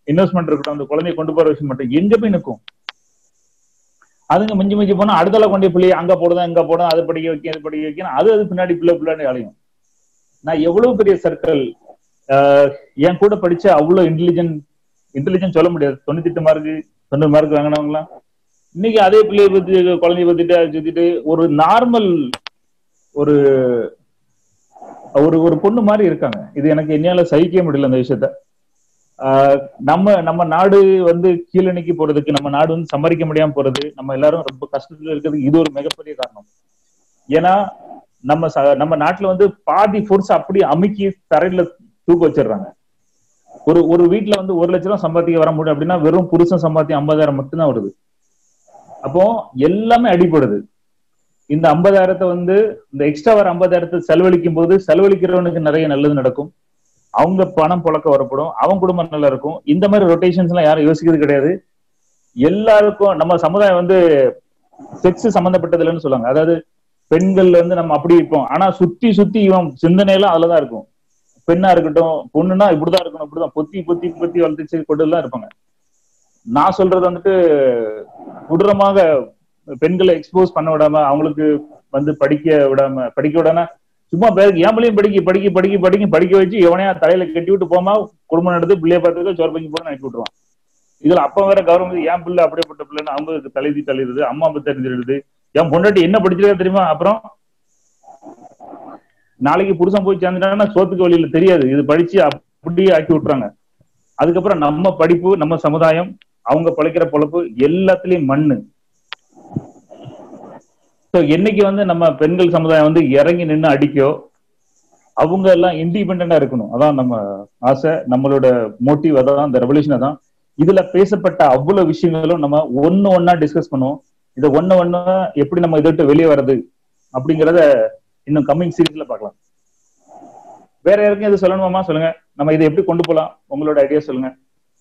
இன்வெஸ்ட்மெண்ட் இருக்கட்டும் அந்த குழந்தைய கொண்டு போற விஷயம் மட்டும் எங்க போய் நிற்கும் அதுங்க மிஞ்சி மிஞ்சி போனா அடுத்தல கொண்டு பிள்ளை அங்க போடுதான் இங்க போடுதான் அது படிக்க வைக்க இது படிக்க வைக்கணும் அது அது பின்னாடி பிள்ளை பிள்ளைன்னு அலையும் நான் எவ்வளவு பெரிய சர்க்கிள் என் கூட படிச்ச அவ்வளவு இன்டெலிஜென்ட் இன்டெலிஜென்ட் சொல்ல முடியாது தொண்ணூத்தி எட்டு மார்க் தொண்ணூறு மார்க் வாங்கினவங்களாம் இன்னைக்கு அதே பிள்ளைய பத்தி குழந்தைய பத்திட்டு அதை சுத்திட்டு ஒரு நார்மல் ஒரு ஒரு ஒரு பொண்ணு மாதிரி இருக்காங்க இது எனக்கு என்னால சகிக்க முடியல அந்த விஷயத்த ஆஹ் நம்ம நம்ம நாடு வந்து கீழணிக்கு போறதுக்கு நம்ம நாடு வந்து சம்பாதிக்க முடியாம போறது நம்ம எல்லாரும் ரொம்ப கஷ்டத்துல இருக்கிறதுக்கு இது ஒரு மிகப்பெரிய காரணம் ஏன்னா நம்ம ச- நம்ம நாட்டுல வந்து பாதி ஃபோர்ஸ் அப்படி அமுக்கி தரையில தூக்க வச்சிடுறாங்க ஒரு ஒரு வீட்ல வந்து ஒரு லட்ச ரூபா சம்பாதிக்க வர முடியும் அப்படின்னா வெறும் புருஷன் சம்பாத்தியம் ஐம்பதாயிரம் மட்டும்தான் வருது அப்போ எல்லாமே அடிபடுது இந்த ஐம்பதாயிரத்தை வந்து இந்த எக்ஸ்ட்ரா வர ஐம்பதாயிரத்தை செலவழிக்கும் போது செலவழிக்கிறவனுக்கு நிறைய நல்லது நடக்கும் அவங்க பணம் புழக்க வரப்படும் அவன் குடும்பம் நல்லா இருக்கும் இந்த மாதிரி ரொட்டேஷன்ஸ் எல்லாம் யாரும் யோசிக்கிறது கிடையாது எல்லாருக்கும் நம்ம சமுதாயம் வந்து செக்ஸ் சம்பந்தப்பட்டது இல்லைன்னு சொல்லுவாங்க அதாவது பெண்கள் வந்து நம்ம அப்படி இருப்போம் ஆனா சுத்தி சுத்தி இவன் சிந்தனையெல்லாம் அதுலதான் இருக்கும் பெண்ணா இருக்கட்டும் பொண்ணுன்னா இப்படிதான் இருக்கணும் இப்படிதான் பொத்தி பொத்தி பொத்தி வளர்த்துச்சு கொண்டுலாம் இருப்பாங்க நான் சொல்றது வந்துட்டு கொடூரமாக பெண்களை எக்ஸ்போஸ் பண்ண விடாம அவங்களுக்கு வந்து படிக்க விடாம படிக்க விடாம சும்மா பேருக்கு ஏம்பளையும் படிக்க படிக்க படிக்க படிக்க படிக்க வச்சு எவனையா தலையில கட்டி விட்டு போமா குடும்பம் நடந்து பிள்ளைய பார்த்துக்க சோறு பங்கி போட்டு அனுப்பி விட்டுருவான் இதுல அப்ப வேற கவர்மெண்ட் ஏன் பிள்ளை அப்படியேப்பட்ட பிள்ளைன்னு அவங்க தலைதி தள்ளிடுது அம்மா அப்பா தெரிஞ்சிடுது என் பொண்டாட்டி என்ன படிச்சிருக்கா தெரியுமா அப்புறம் நாளைக்கு புருஷன் போய் சேர்ந்துட்டாங்கன்னா சோத்துக்கு வழியில தெரியாது இது படிச்சு அப்படியே ஆக்கி விட்டுறாங்க அதுக்கப்புறம் நம்ம படிப்பு நம்ம சமுதாயம் அவங்க பழைக்கிற பொழப்பு எல்லாத்துலயும் மண்ணு சோ என்னைக்கு வந்து நம்ம பெண்கள் சமுதாயம் வந்து இறங்கி நின்னு அடிக்கோ அவங்க எல்லாம் இண்டிபெண்டா இருக்கணும் அதான் நம்ம ஆசை நம்மளோட மோட்டிவ் அதான் இந்த ரெவல்யூஷன் தான் இதுல பேசப்பட்ட அவ்வளவு விஷயங்களும் நம்ம ஒண்ணு ஒன்னா டிஸ்கஸ் பண்ணுவோம் இதை ஒண்ணு ஒண்ணு எப்படி நம்ம இதை விட்டு வெளியே வர்றது அப்படிங்கறத இன்னும் கம்மிங் சீரீஸ்ல பார்க்கலாம் வேற யாருக்கும் எது சொல்லணுமாமா சொல்லுங்க நம்ம இதை எப்படி கொண்டு போலாம் உங்களோட ஐடியா சொல்லுங்க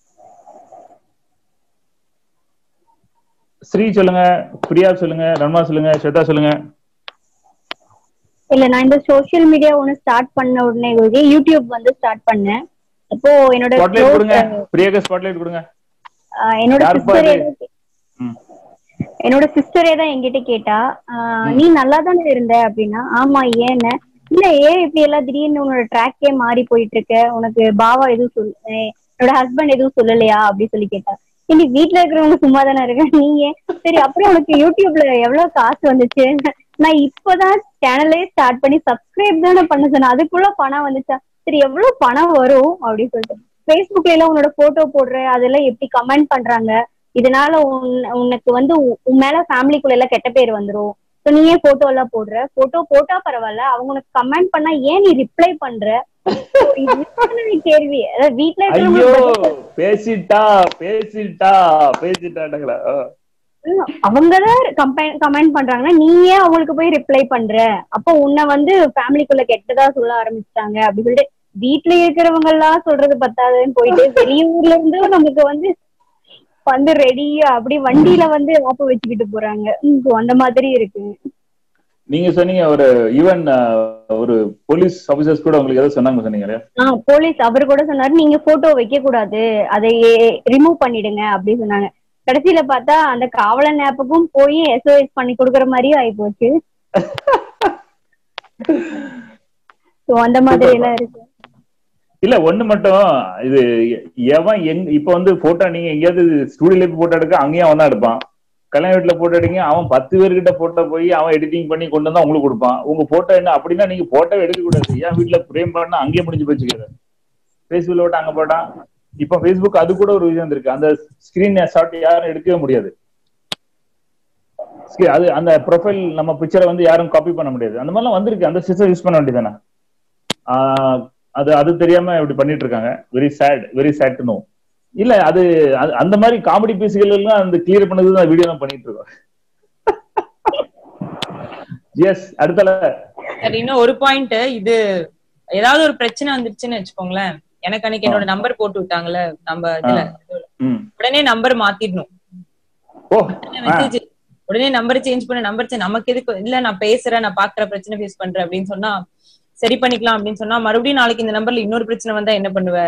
ஸ்ரீ சொல்லுங்க பிரியா சொல்லுங்க ரன்மா சொல்லுங்க ஸ்வேதா சொல்லுங்க இல்ல நான் இந்த சோஷியல் மீடியா ஒண்ணு ஸ்டார்ட் பண்ண உடனே ஒரு யூடியூப் வந்து ஸ்டார்ட் பண்ணேன் அப்போ என்னோட ஸ்பாட்லைட் close, கொடுங்க பிரியாக்கு ஸ்பாட்லைட் கொடுங்க ஆஹ் என்னோட யாருப்பா சிஸ்டரே இது? ம். என்னோட சிஸ்டரே தான் என்கிட்ட கேட்டா ஆஹ் நீ நல்லா தானே இருந்த அப்படின்னா ஆமா ஏன்னு இல்ல ஏன் இப்படி எல்லாம் திடீர்னு உன்னோட ட்ராக்கே மாறி போயிட்டு இருக்க உனக்கு பாவா எதுவும் சொல் அஹ் என்னோட ஹஸ்பண்ட் எதுவும் சொல்லலையா அப்படி சொல்லி கேட்டா இனி வீட்ல இருக்கிறவங்க சும்மா தானே இருக்க நீங்க சரி அப்புறம் உனக்கு யூடியூப்ல எவ்வளவு காசு வந்துச்சு நான் இப்பதான் சேனலே ஸ்டார்ட் பண்ணி சப்ஸ்கிரைப் தானே பண்ண சொன்னேன் அதுக்குள்ள பணம் வந்துச்சா சரி எவ்வளவு பணம் வரும் அப்படின்னு சொல்லிட்டு ஃபேஸ்புக்ல எல்லாம் உன்னோட போட்டோ போடுற அதெல்லாம் எப்படி கமெண்ட் பண்றாங்க இதனால உன்- உனக்கு வந்து உ- உன் மேல ஃபேமிலிக்குள்ள எல்லாம் கெட்ட பேர் வந்துரும் ஸோ நீ ஏன் போட்டோ எல்லாம் போடுற போட்டோ போட்டா பரவாயில்ல அவங்க உனக்கு கமெண்ட் பண்ணா ஏன் நீ ரிப்ளை பண்ற So, இதுதானே கேள்வி அதாவது வீட்ல ஐயோ இருக்கிறவங்க பேசிட்டா பேசிட்டா பேசிட்டாங்களா அவங்கதான் கமெண்ட் பண்றாங்கன்னா நீ ஏன் அவங்களுக்கு போய் ரிப்ளை பண்ற அப்போ உன்னை வந்து ஃபேமிலிக்குள்ள கெட்டதா சொல்ல ஆரம்பிச்சிட்டாங்க அப்படி சொல்லிட்டு வீட்ல இருக்கிறவங்க எல்லாம் சொல்றது பத்தாதுன்னு போயிட்டு வெளியூர்ல இருந்து நமக்கு வந்து வந்து ரெடியா அப்படி வண்டியில வந்து ஆப்ப வச்சுக்கிட்டு போறாங்க உம், so அந்த மாதிரி இருக்கு நீங்க சொன்னீங்க ஒரு ஈவன் ஒரு போலீஸ் ஆபீசர்ஸ் கூட உங்களுக்கு ஏதோ சொன்னாங்க சொன்னீங்க இல்லையா? ஆஹ் போலீஸ் அவர் கூட சொன்னாரு நீங்க போட்டோ வைக்க கூடாது அதை ரிமூவ் பண்ணிடுங்க அப்படி சொன்னாங்க கடைசியில பார்த்தா அந்த காவலன் ஆப்புக்கும் போய் எஸ்ஓஎஸ் பண்ணி கொடுக்குற மாதிரியும் ஆயி போச்சு So, அந்த மாதிரி எல்லாம் இருக்கு இல்ல ஒண்ணு மட்டும் இது எ- எவன் எங் இப்ப வந்து போட்டோ நீங்க எங்கேயாவது ஸ்டூடியோல போய் போட்டோ எடுக்க அங்கேயும் அவன் தான் எடுப்பான் கல்யாண வீட்டுல போட்டோ எடுங்க அவன் பத்து பேர்கிட்ட போட்டோ போய் அவன் எடிட்டிங் பண்ணி கொண்டு வந்து உங்களுக்கு கொடுப்பான் உங்க போட்டோ என்ன அப்படின்னா நீங்க போட்டோ எடுக்க கூடாது ஏன் வீட்டுல பிரேம் பண்ணா அங்கேயே முடிஞ்சு போச்சுக்கிறது ஃபேஸ்புக்ல போட்டு அங்க போட்டான் இப்ப ஃபேஸ்புக் அது கூட ஒரு விஷயம் இருக்கு அந்த ஸ்கிரீன் ஷாட் யாரும் எடுக்கவே முடியாது Screen- அது அந்த ப்ரொஃபைல் நம்ம பிக்சரை வந்து யாரும் காப்பி பண்ண முடியாது அந்த மாதிரிலாம் வந்திருக்கு அந்த சிஸ்டம் யூஸ் பண்ண வேண்டியதானே ஆஹ் அது அது தெரியாம இப்படி பண்ணிட்டு இருக்காங்க very sad very sad to know இல்ல அது அது- அந்த மாதிரி காமெடி பீஸ்கள் எல்லாம் அந்த கிளியர் பண்ணது தான் வீடியோ தான் பண்ணிட்டு இருக்கோம் எஸ் அடுத்தல சரி இன்னும் ஒரு பாயிண்ட் இது ஏதாவது ஒரு பிரச்சனை வந்துருச்சுன்னு வச்சுக்கோங்களேன் எனக்கு அன்னைக்கு என்னோட நம்பர் போட்டு விட்டாங்கல்ல நம்ம இதுல ம் உடனே நம்பர் மாத்திடணும் ஓ மெசேஜ் உடனே நம்பர் சேஞ்ச் பண்ண நம்பர் நமக்கு எதுக்கு இல்ல நான் பேசுறேன் நான் பாக்குற பிரச்சனை ஃபேஸ் பண்றேன் அப்படின்னு சொன்னா சரி பண்ணிக்கலாம் அப்படின்னு சொன்னா மறுபடியும் நாளைக்கு இந்த நம்பர்ல இன்னொரு பிரச்சனை வந்தா என்ன பண்ணுவ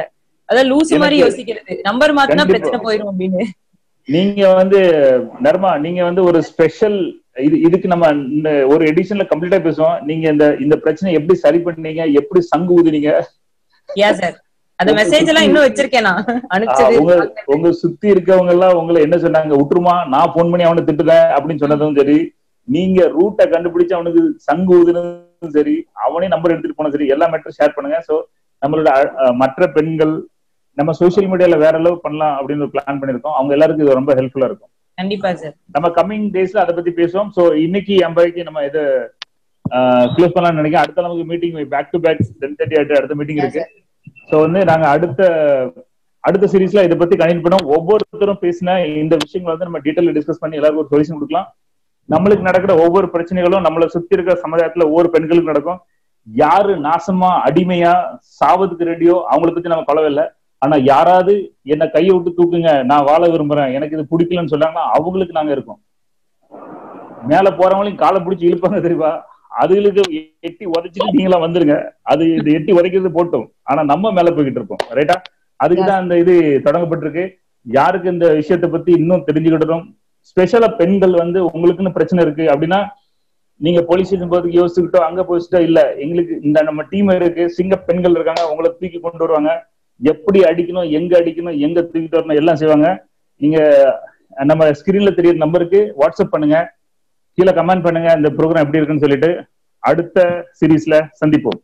அதான் லூசு மாதிரி எனக்கு- யோசிக்கிறது நம்பர் மாத்தினா கண்டிப்பா. பிரச்சனை போயிரும் அப்படின்னு நீங்க வந்து நர்மா நீங்க வந்து ஒரு ஸ்பெஷல் இது இதுக்கு நம்ம இந்த ஒரு எடிஷன்ல கம்ப்ளீட்டா பேசுவோம் நீங்க இந்த இந்த பிரச்சனை எப்படி சரி பண்ணீங்க எப்படி சங்கு ஊதுனீங்க ஏன் சார் அந்த மெசேஜ் எல்லாம் இன்னும் வச்சிருக்கேன் நான் ஆ, அனுப்பிச்சது உங்க உங்க சுத்தி இருக்கவங்க எல்லாம் உங்களை என்ன சொன்னாங்க விட்டுருமா நான் போன் பண்ணி அவனை திட்டுறேன் அப்படின்னு சொன்னதும் சரி நீங்க ரூட்டை கண்டுபிடிச்சு அவனுக்கு சங்கு ஊதுனதும் சரி அவனே நம்பர் எடுத்துட்டு போனதும் சரி எல்லா மேட்டரும் ஷேர் பண்ணுங்க சோ நம்மளோட அ- அ, மற்ற பெண்கள் நம்ம சோஷியல் மீடியால வேற அளவு பண்ணலாம் அப்படின்னு ஒரு பிளான் பண்ணிருக்கோம் அவங்க எல்லாருக்கும் இது ரொம்ப ஹெல்ப்ஃபுல்லா இருக்கும் கண்டிப்பா சார் நம்ம கம்மிங் டேஸ்ல அதை பத்தி பேசுவோம் சோ இன்னைக்கு எண்பதுக்கு நம்ம இதை க்ளோஸ் பண்ணலாம்னு நினைக்கிறேன் அடுத்த நமக்கு meeting back to back ten thirty ஆயிட்டு அடுத்த மீட்டிங் இருக்கு சோ வந்து நாங்க அடுத்த அடுத்த சீரீஸ்ல இதை பத்தி கனெக்ட் பண்ணோம் ஒவ்வொருத்தரும் பேசின இந்த விஷயங்களை வந்து நம்ம டீட்டெயில் டிஸ்கஸ் பண்ணி எல்லாருக்கும் ஒரு சொல்யூஷன் கொடுக்கலாம் நம்மளுக்கு நடக்கிற ஒவ்வொரு பிரச்சனைகளும் நம்மளை சுத்தி இருக்கிற சமுதாயத்துல ஒவ்வொரு பெண்களுக்கு நடக்கும் யாரு நாசமா அடிமையா சாவதுக்கு ரெடியோ அவங்கள பத்தி நம்ம கவலை இல்லை ஆனா யாராவது என்ன கையை விட்டு தூக்குங்க நான் வாழ விரும்புறேன் எனக்கு இது பிடிக்கலன்னு சொன்னாங்கன்னா அவங்களுக்கு நாங்க இருக்கோம் மேல போறவங்களையும் காலை பிடிச்சி இழுப்பாங்க தெரியுமா அதுகளுக்கு எட்டி உதைச்சிட்டு நீங்களா வந்துருங்க அது இது எட்டி உதைக்கிறது போட்டோம் ஆனா நம்ம மேல போய்கிட்டு இருப்போம் ரைட்டா அதுக்குதான் அந்த இது தொடங்கப்பட்டிருக்கு யாருக்கு இந்த விஷயத்தை பத்தி இன்னும் தெரிஞ்சுக்கிட்டோம் ஸ்பெஷலா பெண்கள் வந்து உங்களுக்குன்னு பிரச்சனை இருக்கு அப்படின்னா நீங்க போலீஸ் ஸ்டேஷன் போறதுக்கு யோசிச்சுக்கிட்டோ அங்க போயிச்சுட்டோ இல்ல எங்களுக்கு இந்த நம்ம டீம் இருக்கு சிங்க பெண்கள் இருக்காங்க உங்களை தூக்கி கொண்டு வருவாங்க எப்படி அடிக்கணும் எங்க அடிக்கணும் எங்க தூக்கிட்டு வரணும் எல்லாம் செய்வாங்க நீங்க நம்ம ஸ்கிரீன்ல தெரியுற நம்பருக்கு வாட்ஸ்அப் பண்ணுங்க கீழே கமெண்ட் பண்ணுங்க இந்த ப்ரோக்ராம் எப்படி இருக்குன்னு சொல்லிட்டு அடுத்த சீரீஸ்ல சந்திப்போம்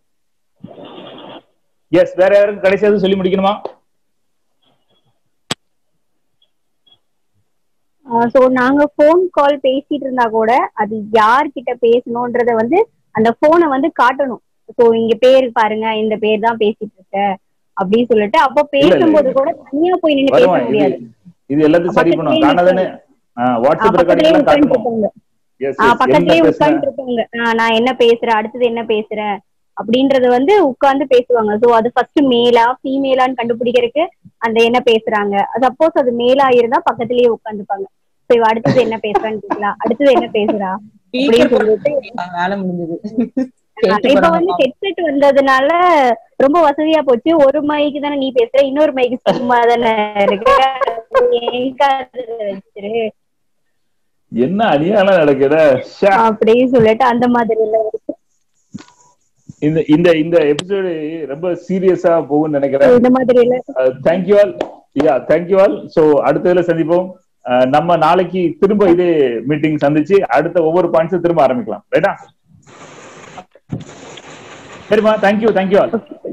எஸ் வேற யாரும் கடைசியாவது சொல்லி முடிக்கணுமா சோ நாங்க ஃபோன் கால் பேசிட்டு இருந்தா கூட அது யார்கிட்ட பேசணும்ன்றத வந்து அந்த போனை வந்து காட்டணும் சோ இங்க பேரு பாருங்க இந்த பேர் தான் பேசிட்டு இருக்க அப்படின்னு சொல்லிட்டு அப்போ பேசும்போது கூட தனியா போய் நின்னு பேச வருவான் இது முடியாது இது எல்லாத்தையும் சரி பண்ணுவோம் காணாதானே ஆ, வாட்ஸ்அப் பக்கத்துலயே ரெக்கார்டிங் உட்கார்ந்து காட்டணும் இருப்பாங்க எஸ் ஆ, பக்கத்துலயே என்ன உட்கார்ந்து பேசுறேன் இருப்பாங்க ஆ, நான் என்ன பேசுறேன் அடுத்தது என்ன பேசுறேன் அப்படின்றது வந்து உட்கார்ந்து பேசுவாங்க சோ அது ஃபர்ஸ்ட் மேலா ஃபீமேலான்னு கண்டுபிடிக்கிறதுக்கு அந்த என்ன பேசுறாங்க சப்போஸ் அது மேலா இருந்தா பக்கத்துலயே உட்காந்துப்பாங்க சோ இவ அடுத்தது என்ன பேசுறான்னு கேட்கலாம் அடுத்தது என்ன பேசுறா அப்படின்னு சொல்லிட்டு வேலை முடிஞ்சது ஆ, இப்ப வந்து ஹெட்செட் வந்ததுனால ரொம்ப வசதியா போச்சு ஒரு மைக்கு தானே நீ பேசுற இன்னொரு மைக்கு சும்மா தானே இருக்கு என் காதுல வச்சிரு என்ன அநியாயம் நடக்குது ஷே. அப்படின்னு சொல்லிட்டு அந்த மாதிரி எல்லாம் இருக்கு இந்த இந்த இந்த எபிசோடு ரொம்ப சீரியஸா போகும்னு நினைக்கிறேன் இந்த மாதிரி எல்லாம் thank you all yeah thank you all so அடுத்ததுல சந்திப்போம் அஹ், நம்ம நாளைக்கு திரும்ப இதே மீட்டிங் சந்திச்சு அடுத்த ஒவ்வொரு பாயிண்ட்ஸும் திரும்ப ஆரம்பிக்கலாம் ரைட்டா சரிம்மா தேங்க்யூ தேங்க்யூ ஆல்